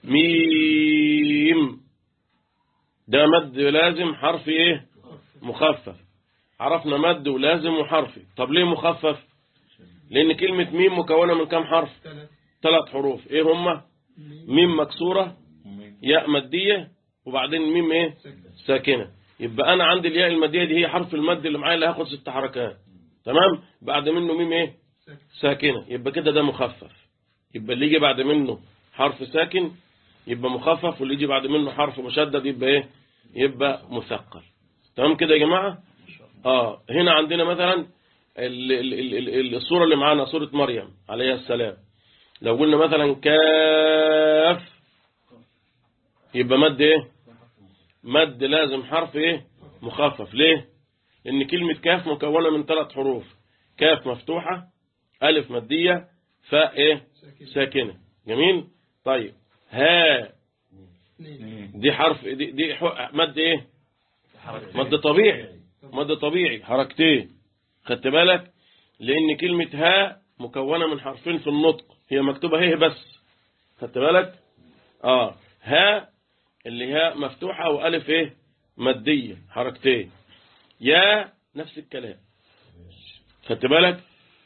ميم ده مد لازم حرف ايه مخفف عرفنا مد ولازم وحرفي طب ليه مخفف لان كلمة ميم مكونة من كام حرف ثلاث حروف ايه هما ميم مكسورة ومين؟ ياء مادية وبعدين ميم ايه ساكنة يبقى انا عندي الياء المادية دي هي حرف المد اللي معايا اللي هاخد ست حركات تمام بعد منه ميم ايه ساكنة يبقى كده ده مخفف يبقى اللي يجي بعد منه حرف ساكن يبقى مخفف واللي يجي بعد منه حرف مشدد يبقى ايه يبقى مثقل تمام كده يا جماعة اه هنا عندنا مثلا ال- ال- ال- ال- الصورة اللي معانا صورة مريم عليها السلام لو قلنا مثلا كاف يبقى مد ايه مد لازم حرف ايه مخفف ليه لان كلمة كاف مكونة من ثلاث حروف كاف مفتوحة ألف مادية فاء ايه ساكنة جميل طيب ها اثنين. دي حرف دي, دي حق- مد ايه حركتين. مد طبيعي مد طبيعي حركتين خدت بالك لان كلمة ها مكونة من حرفين في النطق هي مكتوبة هي بس خدت بالك اه ها اللي هي مفتوحة والف ايه مادية حركتين يا نفس الكلام خدت بالك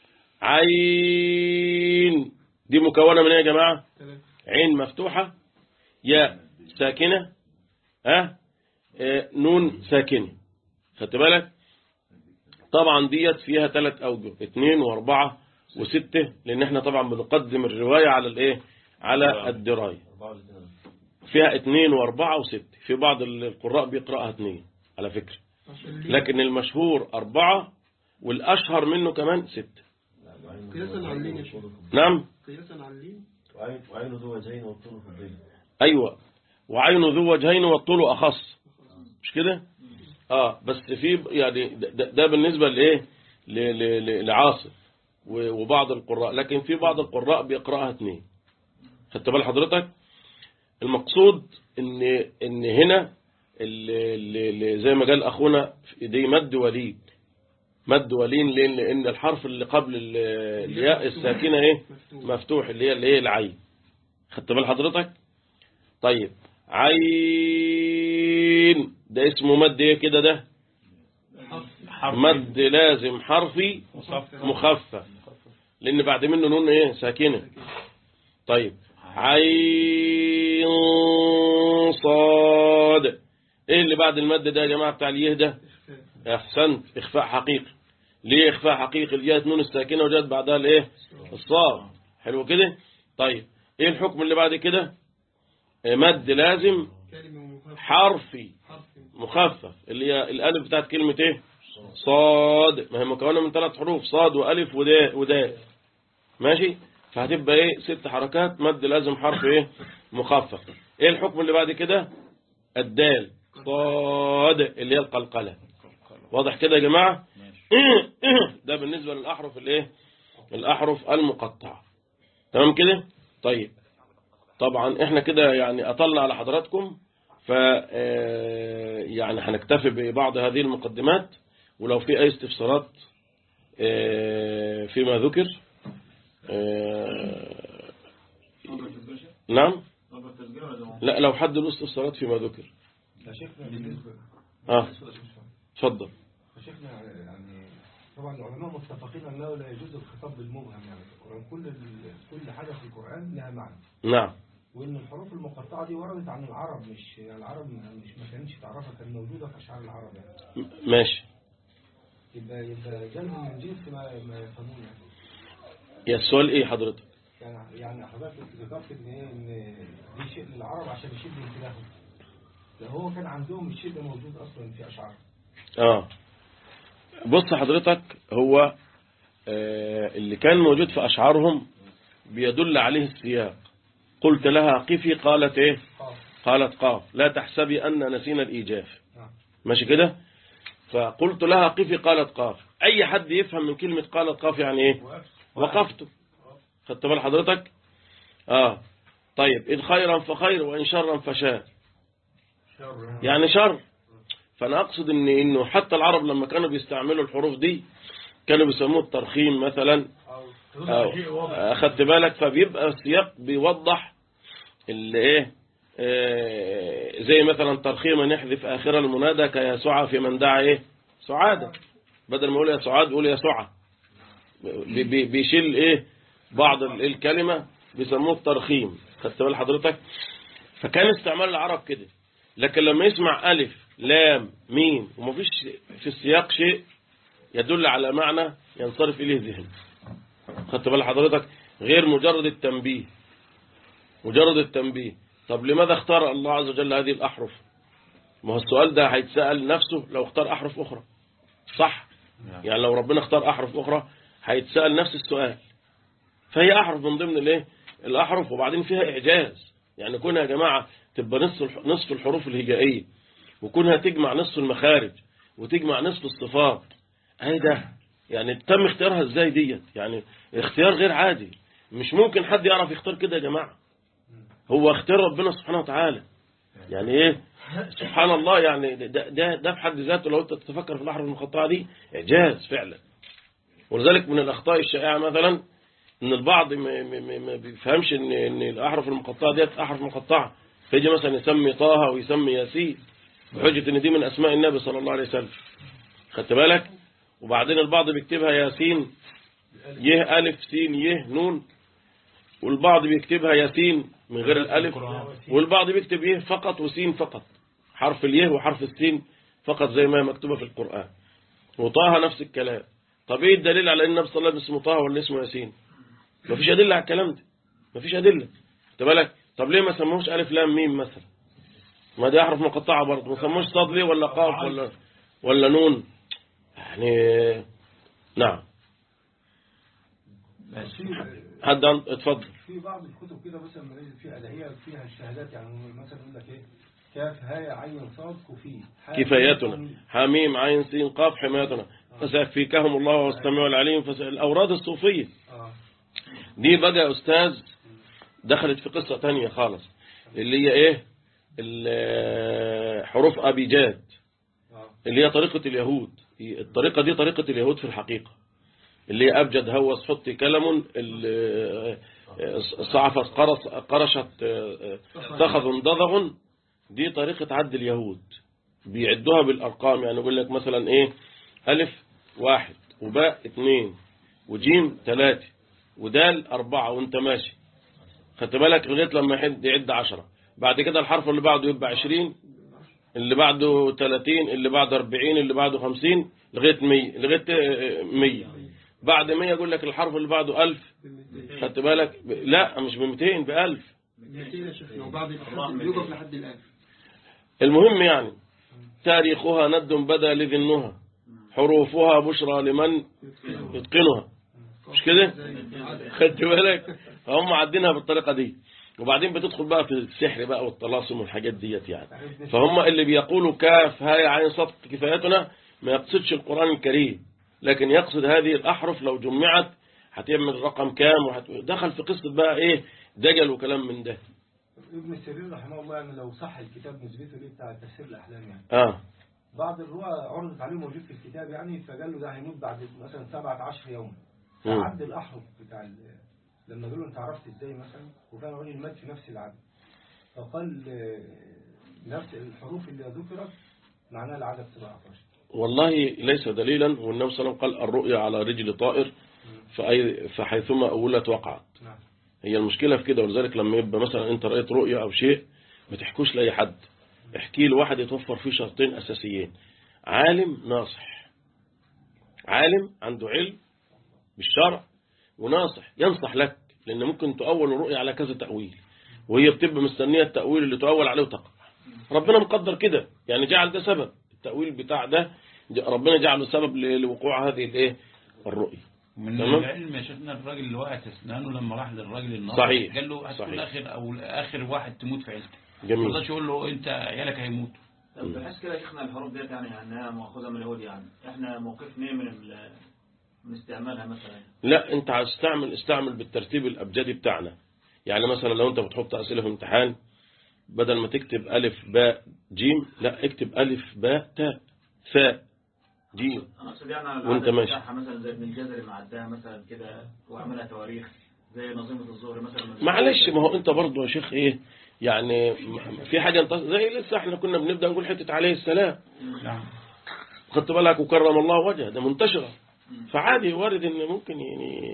عين دي مكونة من ايه يا جماعة عين مفتوحة ياء ساكنة ها آه، نون ساكنة خدت بالك طبعا ديت فيها ثلاث أوجه اثنين واربعة وستة لأن احنا طبعا بنقدم الرواية على الايه على الدراية فيها اثنين واربعة وستة في بعض القراء بيقرأها اثنين على فكرة لكن المشهور أربعة والأشهر منه كمان ستة قياسا على اللين يا شيخ نعم قياسا على اللين وعين وعين ذو وجهين والطول في البين أيوة وعين ذو وجهين والطول أخص مش كده اه بس في يعني ده, ده بالنسبة لإيه ل- ل- ل- لعاصم و- وبعض القراء لكن في بعض القراء بيقرأها اثنين خدت بال حضرتك المقصود ان ان هنا اللي اللي زي ما قال اخونا دي مد ولين مد ولين لان لان الحرف اللي قبل ال- الياء الساكنه ايه مفتوح اللي هي اللي هي العين خدت بال حضرتك طيب عين ده اسمه مد ايه كده ده حرف مد لازم حرفي مصفف. مخفف لان بعد منه نون ايه ساكنه طيب عين صاد ايه اللي بعد المد ده يا جماعه بتاع اليه ده احسنت اخفاء حقيقي ليه اخفاء حقيقي اللي جاءت نون الساكنه وجاءت بعدها الايه الصاد حلو كده طيب ايه الحكم اللي بعد كده آه، مد لازم كلمة مخففة حرفي حرف مخفف اللي هي الالف بتاعت كلمة ايه صاد ما هي مكونة من ثلاث حروف صاد والف وداء وداء ماشي فهتبقى ايه ست حركات مد لازم حرف ايه مخفف ايه الحكم اللي بعد كده الدال صاد اللي هي القلقلة واضح كده يا جماعة ده بالنسبة للأحرف الايه الأحرف المقطعة تمام كده طيب طبعا احنا كده يعني اطلنا على حضراتكم ف آه، يعني هنكتفي ببعض هذه المقدمات ولو في اي استفسارات آه، فيما ذكر آه، نعم لا لو حد له استفسارات فيما ذكر يا شيخنا بالنسبة اه اتفضل يا شيخنا يعني طبعا العلماء متفقين انه لا يجوز الخطاب بالمبهم يعني في القرآن كل ال- كل حاجة في القرآن لها معنى نعم وان الحروف المقطعة دي وردت عن العرب مش يعني العرب مش ما كانتش تعرفها كان موجودة في اشعار العرب يعني م- ماشي يبقى يبقى جنب من جنس ما ما يفهمون يعني يا السؤال ايه حضرتك يعني يعني حضرتك ذكرت ان ايه ان دي شيء للعرب عشان يشد انتباههم ده هو كان عندهم الشيء ده موجود اصلا في اشعار اه بص حضرتك هو آه، اللي كان موجود في أشعارهم بيدل عليه السياق قلت لها قفي قالت ايه خاص قالت قاف لا تحسبي أن نسينا الإيجاف نعم ماشي كده فقلت لها قفي قالت قاف أي حد يفهم من كلمة قالت قاف يعني ايه وقفت خدت بال حضرتك اه طيب إن خيرا فخير وإن شرا فشار يعني شر فأنا أقصد إن إنه حتى العرب لما كانوا بيستعملوا الحروف دي كانوا بيسموه الترخيم مثلا أو أخدت بالك فبيبقى السياق بيوضح اللي إيه آه، زي مثلا ترخيما نحذف آخر المنادى كيا سعى في من دعا إيه سعادة بدل ما يقول يا سعاد يقول يا سعى بي- بي- بيشيل إيه بعض ال- الكلمة بيسموه الترخيم خدت بال حضرتك فكان استعمال العرب كده لكن لما يسمع ألف لام ميم ومفيش في السياق شيء يدل على معنى ينصرف إليه ذهن خدت بال حضرتك غير مجرد التنبيه مجرد التنبيه طب لماذا اختار الله عز وجل هذه الأحرف ما هو السؤال ده هيتسأل نفسه لو اختار أحرف أخرى صح يعني لو ربنا اختار أحرف أخرى هيتسأل نفس السؤال فهي أحرف من ضمن الايه الأحرف وبعدين فيها إعجاز يعني كونها يا جماعة تبقى نصف الح- نصف الحروف الهجائية وكونها تجمع نصف المخارج وتجمع نصف الصفات اهي ده يعني تم اختيارها ازاي ديت يعني اختيار غير عادي مش ممكن حد يعرف يختار كده يا جماعة هو اختيار ربنا سبحانه وتعالى يعني ايه سبحان الله يعني ده, ده, ده في حد ذاته لو انت تتفكر في الأحرف المقطعة دي إعجاز فعلا ولذلك من الأخطاء الشائعة مثلا ان البعض ما, ما, ما- ما بيفهمش ان ان الاحرف المقطعه ديت احرف مقطعه فيجي مثلا يسمي طه ويسمي ياسين بحجه ان دي من اسماء النبي صلى الله عليه وسلم خدت بالك وبعدين البعض بيكتبها ياسين يه الف سين يه نون والبعض بيكتبها ياسين من غير الالف والبعض بيكتب يه فقط وسين فقط حرف اليه وحرف السين فقط زي ما هي مكتوبه في القران وطه نفس الكلام طب ايه الدليل على ان النبي صلى الله عليه وسلم اسمه طه ولا اسمه ياسين مفيش أدلة على الكلام ده مفيش أدلة خد بالك طب ليه ما سموش ألف لام ميم مثلا ما دي أحرف مقطعة برضه ما سموش صاد ليه ولا قاف ولا ولا نون يعني نعم حد عن- اتفضل في بعض الكتب كده مثلا منزل فيها أدعية فيها الشهادات يعني مثلا يقول لك ايه كاف هاء عين صاد كفي حاء كفايتنا ميم. حميم عين سين قاف حمايتنا فسيكفيكهم الله والسميع العليم فس- الأوراد الصوفية اه دي بقى يا أستاذ دخلت في قصة تانية خالص اللي هي إيه ال- حروف أبيجاد اه اللي هي طريقة اليهود الطريقة دي طريقة اليهود في الحقيقة اللي هي أبجد هوس حط كلم ال- صعفت قرص قرشت اتخذ ضضغ دي طريقة عد اليهود بيعدوها بالأرقام يعني يقول لك مثلا إيه ألف واحد وباء اثنين وجيم ثلاثة ودال أربعة وانت ماشي خدت بالك لغاية لما يحد يعد عشرة بعد كده الحرف اللي بعده يبقى عشرين اللي بعده 30 اللي بعده 40 اللي بعده 50 لغايه 100 لغايه آه، 100 بعد 100 يقول لك الحرف اللي بعده 1000 خدت بالك ب- لا مش ب 200 ب 1000 200 يا شيخنا وبعد الحد بيوقف لحد الآن المهم يعني تاريخها ند بدا لذنها حروفها بشرى لمن يتقنها مش كده خدت بالك هم عدينها بالطريقه دي وبعدين بتدخل بقى في السحر بقى والطلاسم والحاجات ديت يعني فهم اللي بيقولوا كاف هاي عين صدق كفايتنا ما يقصدش القرآن الكريم لكن يقصد هذه الأحرف لو جمعت هتعمل رقم كام وهت... دخل في قصة بقى إيه دجل وكلام من ده ابن سيرين رحمه الله يعني لو صح الكتاب نسبته ليه بتاع تفسير الأحلام يعني اه بعض الرؤى عرضت عليه موجود في الكتاب يعني فقال له ده هيموت بعد مثلا 17 يوم مم. فعد الأحرف بتاع ال- لما قالوا له انت عرفت ازاي مثلا وكان راجل مات في نفس العدد فقال آه، نفس الحروف اللي ذكرت معناها العدد 17 والله ليس دليلا والنبي صلى الله عليه وسلم قال الرؤيا على رجل طائر فأي فحيثما أولت وقعت نعم هي المشكلة في كده ولذلك لما يبقى مثلا انت رأيت رؤيا او شيء ما تحكوش لأي حد احكي لواحد يتوفر فيه شرطين أساسيين عالم ناصح عالم عنده علم بالشرع وناصح ينصح لك لأن ممكن تؤول الرؤيا على كذا تأويل وهي بتبقى مستنية التأويل اللي تؤول عليه وتقع ربنا مقدر كده يعني جعل ده سبب التأويل بتاع ده ج- ربنا جعله سبب ل- لوقوع هذه الايه الرؤيا من تمام. العلم يا شيخنا الراجل اللي وقعت اسنانه لما راح للراجل الناصر صحيح. قال له هتكون صحيح. اخر او اخر واحد تموت في عيلتك ما جميل رضاش يقول له انت عيالك هيموتوا طب بحس كده يا شيخنا الحروف ديت يعني انها مأخوذة من اليهود يعني احنا موقفنا ايه من ال- من استعمالها مثلا لا انت هتستعمل استعمل بالترتيب الابجدي بتاعنا يعني مثلا لو انت بتحط اسئله في امتحان بدل ما تكتب الف باء جيم لا اكتب الف باء تاء ثاء جيم انا اقصد يعني على وانت العدد ماشي. بتاعها مثلا زي ابن الجزري معداها مثلا كده وعملها تواريخ زي نظيمة الظهر مثلا من معلش ما هو انت برضه يا شيخ ايه يعني م- في حاجه انت زي لسه احنا كنا بنبدا نقول حته عليه السلام نعم خدت بالك وكرم الله وجهه ده منتشره فعادي وارد ان ممكن يعني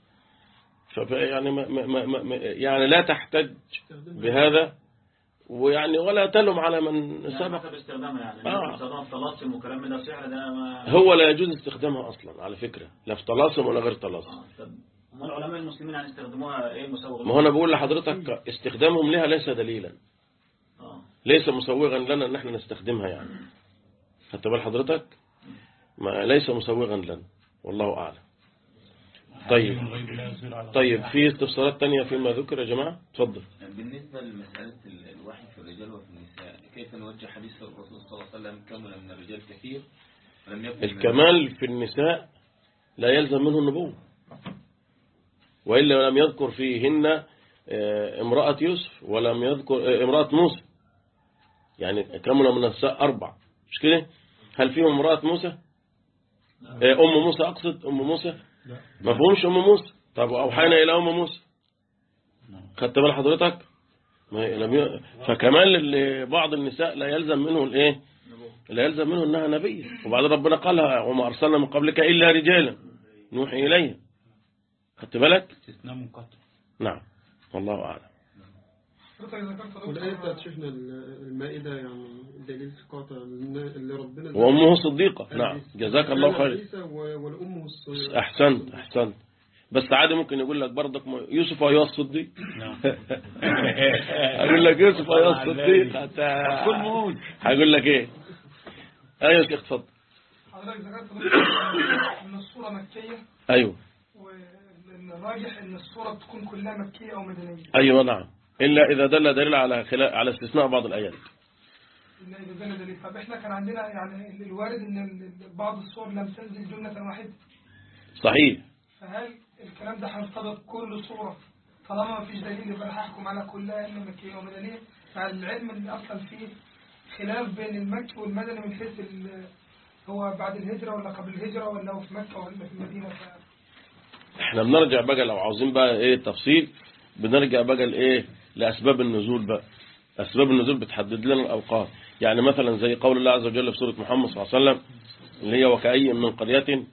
ف- يعني ما ما ما ما يعني لا تحتج بهذا ويعني ولا تلم على من يعني سبق حسب استخدامها يعني آه. ممكن استخدامها في طلاسم وكلام من ده سحر ده ما هو لا يجوز استخدامها اصلا على فكره لا في طلاسم ولا غير طلاسم آه، طب هم العلماء المسلمين يعني استخدموها ايه مسوغ ما هو انا بقول لحضرتك استخدامهم لها ليس دليلا اه ليس مسوغا لنا ان احنا نستخدمها يعني خدت بال حضرتك ما ليس مسوغا لنا والله اعلم طيب. علم الغيب لا يظهر على طيب غيبه في استفسارات تانية فيما ذكر يا جماعة اتفضل بالنسبة لمسألة ال- الوحي في الرجال وفي النساء كيف نوجه حديث الرسول صلى الله عليه وسلم كمل من الرجال كثير ولم يكن من- الكمال في النساء لا يلزم منه النبوة وإلا لم يذكر فيهن آه، امرأة يوسف ولم يذكر آه، امرأة موسى يعني كمل من النساء أربع مش كده هل فيهم امرأة موسى آه، أم موسى أقصد أم موسى ما فيهمش أم موسى طب أوحينا إلى أم موسى خدت بال حضرتك ما هي لم ي... فكمال ل- بعض النساء لا يلزم منه الايه لا يلزم منه انها نبي وبعد ربنا قالها وما ارسلنا من قبلك الا رجالا نوحي اليه خدت بالك استثناء منقطع نعم والله اعلم حضرتك ذكرت والآية دكتور بتاعت شيخنا المائدة يعني دليل قاطع اللي ربنا وامه صديقه نعم جزاك الله خير عيسى و- والأم الص- احسنت احسنت بس عادي ممكن يقول لك برضك م- يوسف ايها الصديق نعم هقول لك يوسف ايها الصديق حتى كل موت هقول لك ايه ايوه يا شيخ اتفضل حضرتك ذكرت دكتور ان الصورة مكية ايوه وان الراجح ان الصورة بتكون كلها مكية او مدنية ايوه نعم الا اذا دل دليل على خلاف على استثناء بعض الايات إن إذا دل دليل طب احنا كان عندنا يعني الوارد ان ال- بعض الصور لم تنزل جملة واحدة صحيح فهل الكلام ده هيرتبط كل صورة طالما ما فيش دليل يبقى انا هحكم على كلها انه مكية ومدنية مع العلم ان اصلا فيه خلاف بين المكي والمدني من حيث ال- هو بعد الهجرة ولا قبل الهجرة ولا هو في مكة ولا في المدينة ف... احنا بنرجع بقى لو عاوزين بقى ايه تفصيل بنرجع بقى لايه لاسباب النزول بقى اسباب النزول بتحدد لنا الاوقات يعني مثلا زي قول الله عز وجل في سوره محمد صلى الله عليه وسلم اللي هي وكأي من قرية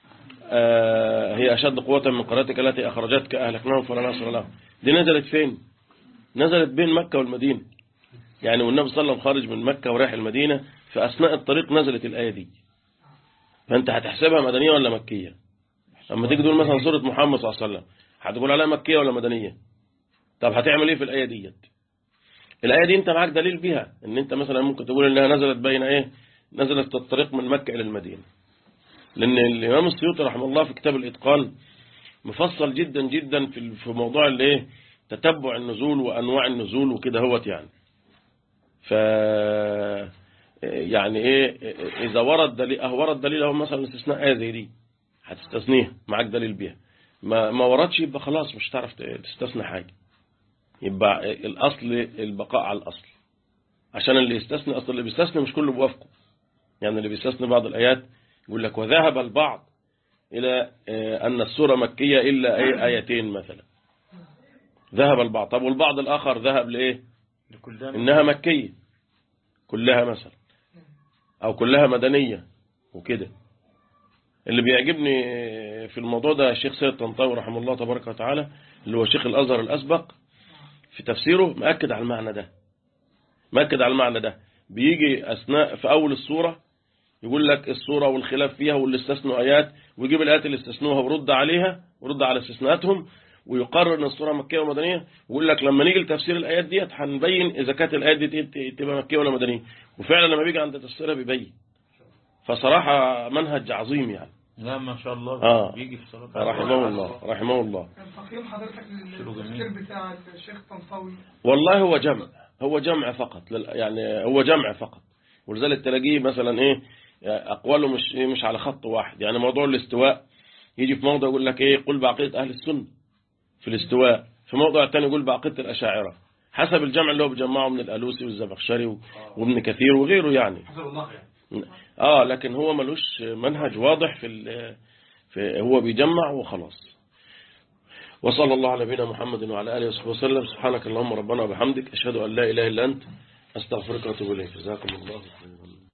آه هي اشد قوة من قريتك التي اخرجتك اهلكناهم فلا ناصر لهم دي نزلت فين نزلت بين مكة والمدينة يعني والنبي صلى الله عليه وسلم خارج من مكة ورايح المدينة في اثناء الطريق نزلت الايه دي فانت هتحسبها مدنية ولا مكية اما تيجي تقول مثلا سورة محمد صلى الله عليه وسلم هتقول عليها مكية ولا مدنية طب هتعمل ايه في الآية ديت الآية دي انت معاك دليل بيها ان انت مثلا ممكن تقول انها نزلت بين ايه نزلت الطريق من مكة الى المدينة لان الامام السيوطي رحمه الله في كتاب الاتقان مفصل جدا جدا في في موضوع الايه تتبع النزول وانواع النزول وكده هوت يعني ف يعني ايه اذا ورد دليل اه ورد دليل اهو مثلا استثناء ايه زي دي هتستثنيها معاك دليل بيها ما ما وردش يبقى خلاص مش هتعرف تستثنى حاجة يبقى الأصل البقاء على الأصل عشان اللي يستثني أصل اللي بيستثني مش كله بوافقه يعني اللي بيستثني بعض الآيات يقول لك وذهب البعض إلى آه، أن السورة مكية إلا أي آيتين مثلا ذهب البعض طب والبعض الآخر ذهب لإيه لكل ده إنها مكية كلها مثلا أو كلها مدنية وكده اللي بيعجبني في الموضوع ده الشيخ سيد طنطاوي رحمه الله تبارك وتعالى اللي هو شيخ الأزهر الأسبق في تفسيره مأكد على المعنى ده مأكد على المعنى ده بيجي أثناء في أول السورة يقول لك السورة والخلاف فيها واللي استثنوا آيات ويجيب الآيات اللي استثنوها ورد عليها ورد على استثناءاتهم ويقرر ان السورة مكية ومدنية ويقول لك لما نيجي لتفسير الآيات ديت هنبين إذا كانت الآيات دي ت- تبقى مكية ولا مدنية وفعلا لما بيجي عند تفسيرها بيبين فصراحة منهج عظيم يعني لا ما شاء الله آه. بيجي في صلاة رحمه الله رحمه الله كان تقييم حضرتك شنو جميل. للتفسير بتاع الشيخ طنطاوي والله هو جمع هو جمع فقط لل- يعني هو جمع فقط ولذلك تلاقيه مثلا ايه اقواله مش إيه مش على خط واحد يعني موضوع الاستواء يجي في موضع يقول لك ايه قل بعقيده اهل السنه في الاستواء في موضع تاني يقول بعقيده الاشاعره حسب الجمع اللي هو بيجمعه من الالوسي والزمخشري و- وابن كثير وغيره يعني حسب الله يعني اه لكن هو ملوش منهج واضح في, ال- في هو بيجمع وخلاص وصلى الله على نبينا محمد وعلى اله وصحبه وسلم سبحانك اللهم ربنا وبحمدك اشهد ان لا اله الا انت استغفرك واتوب اليك جزاكم الله خيرا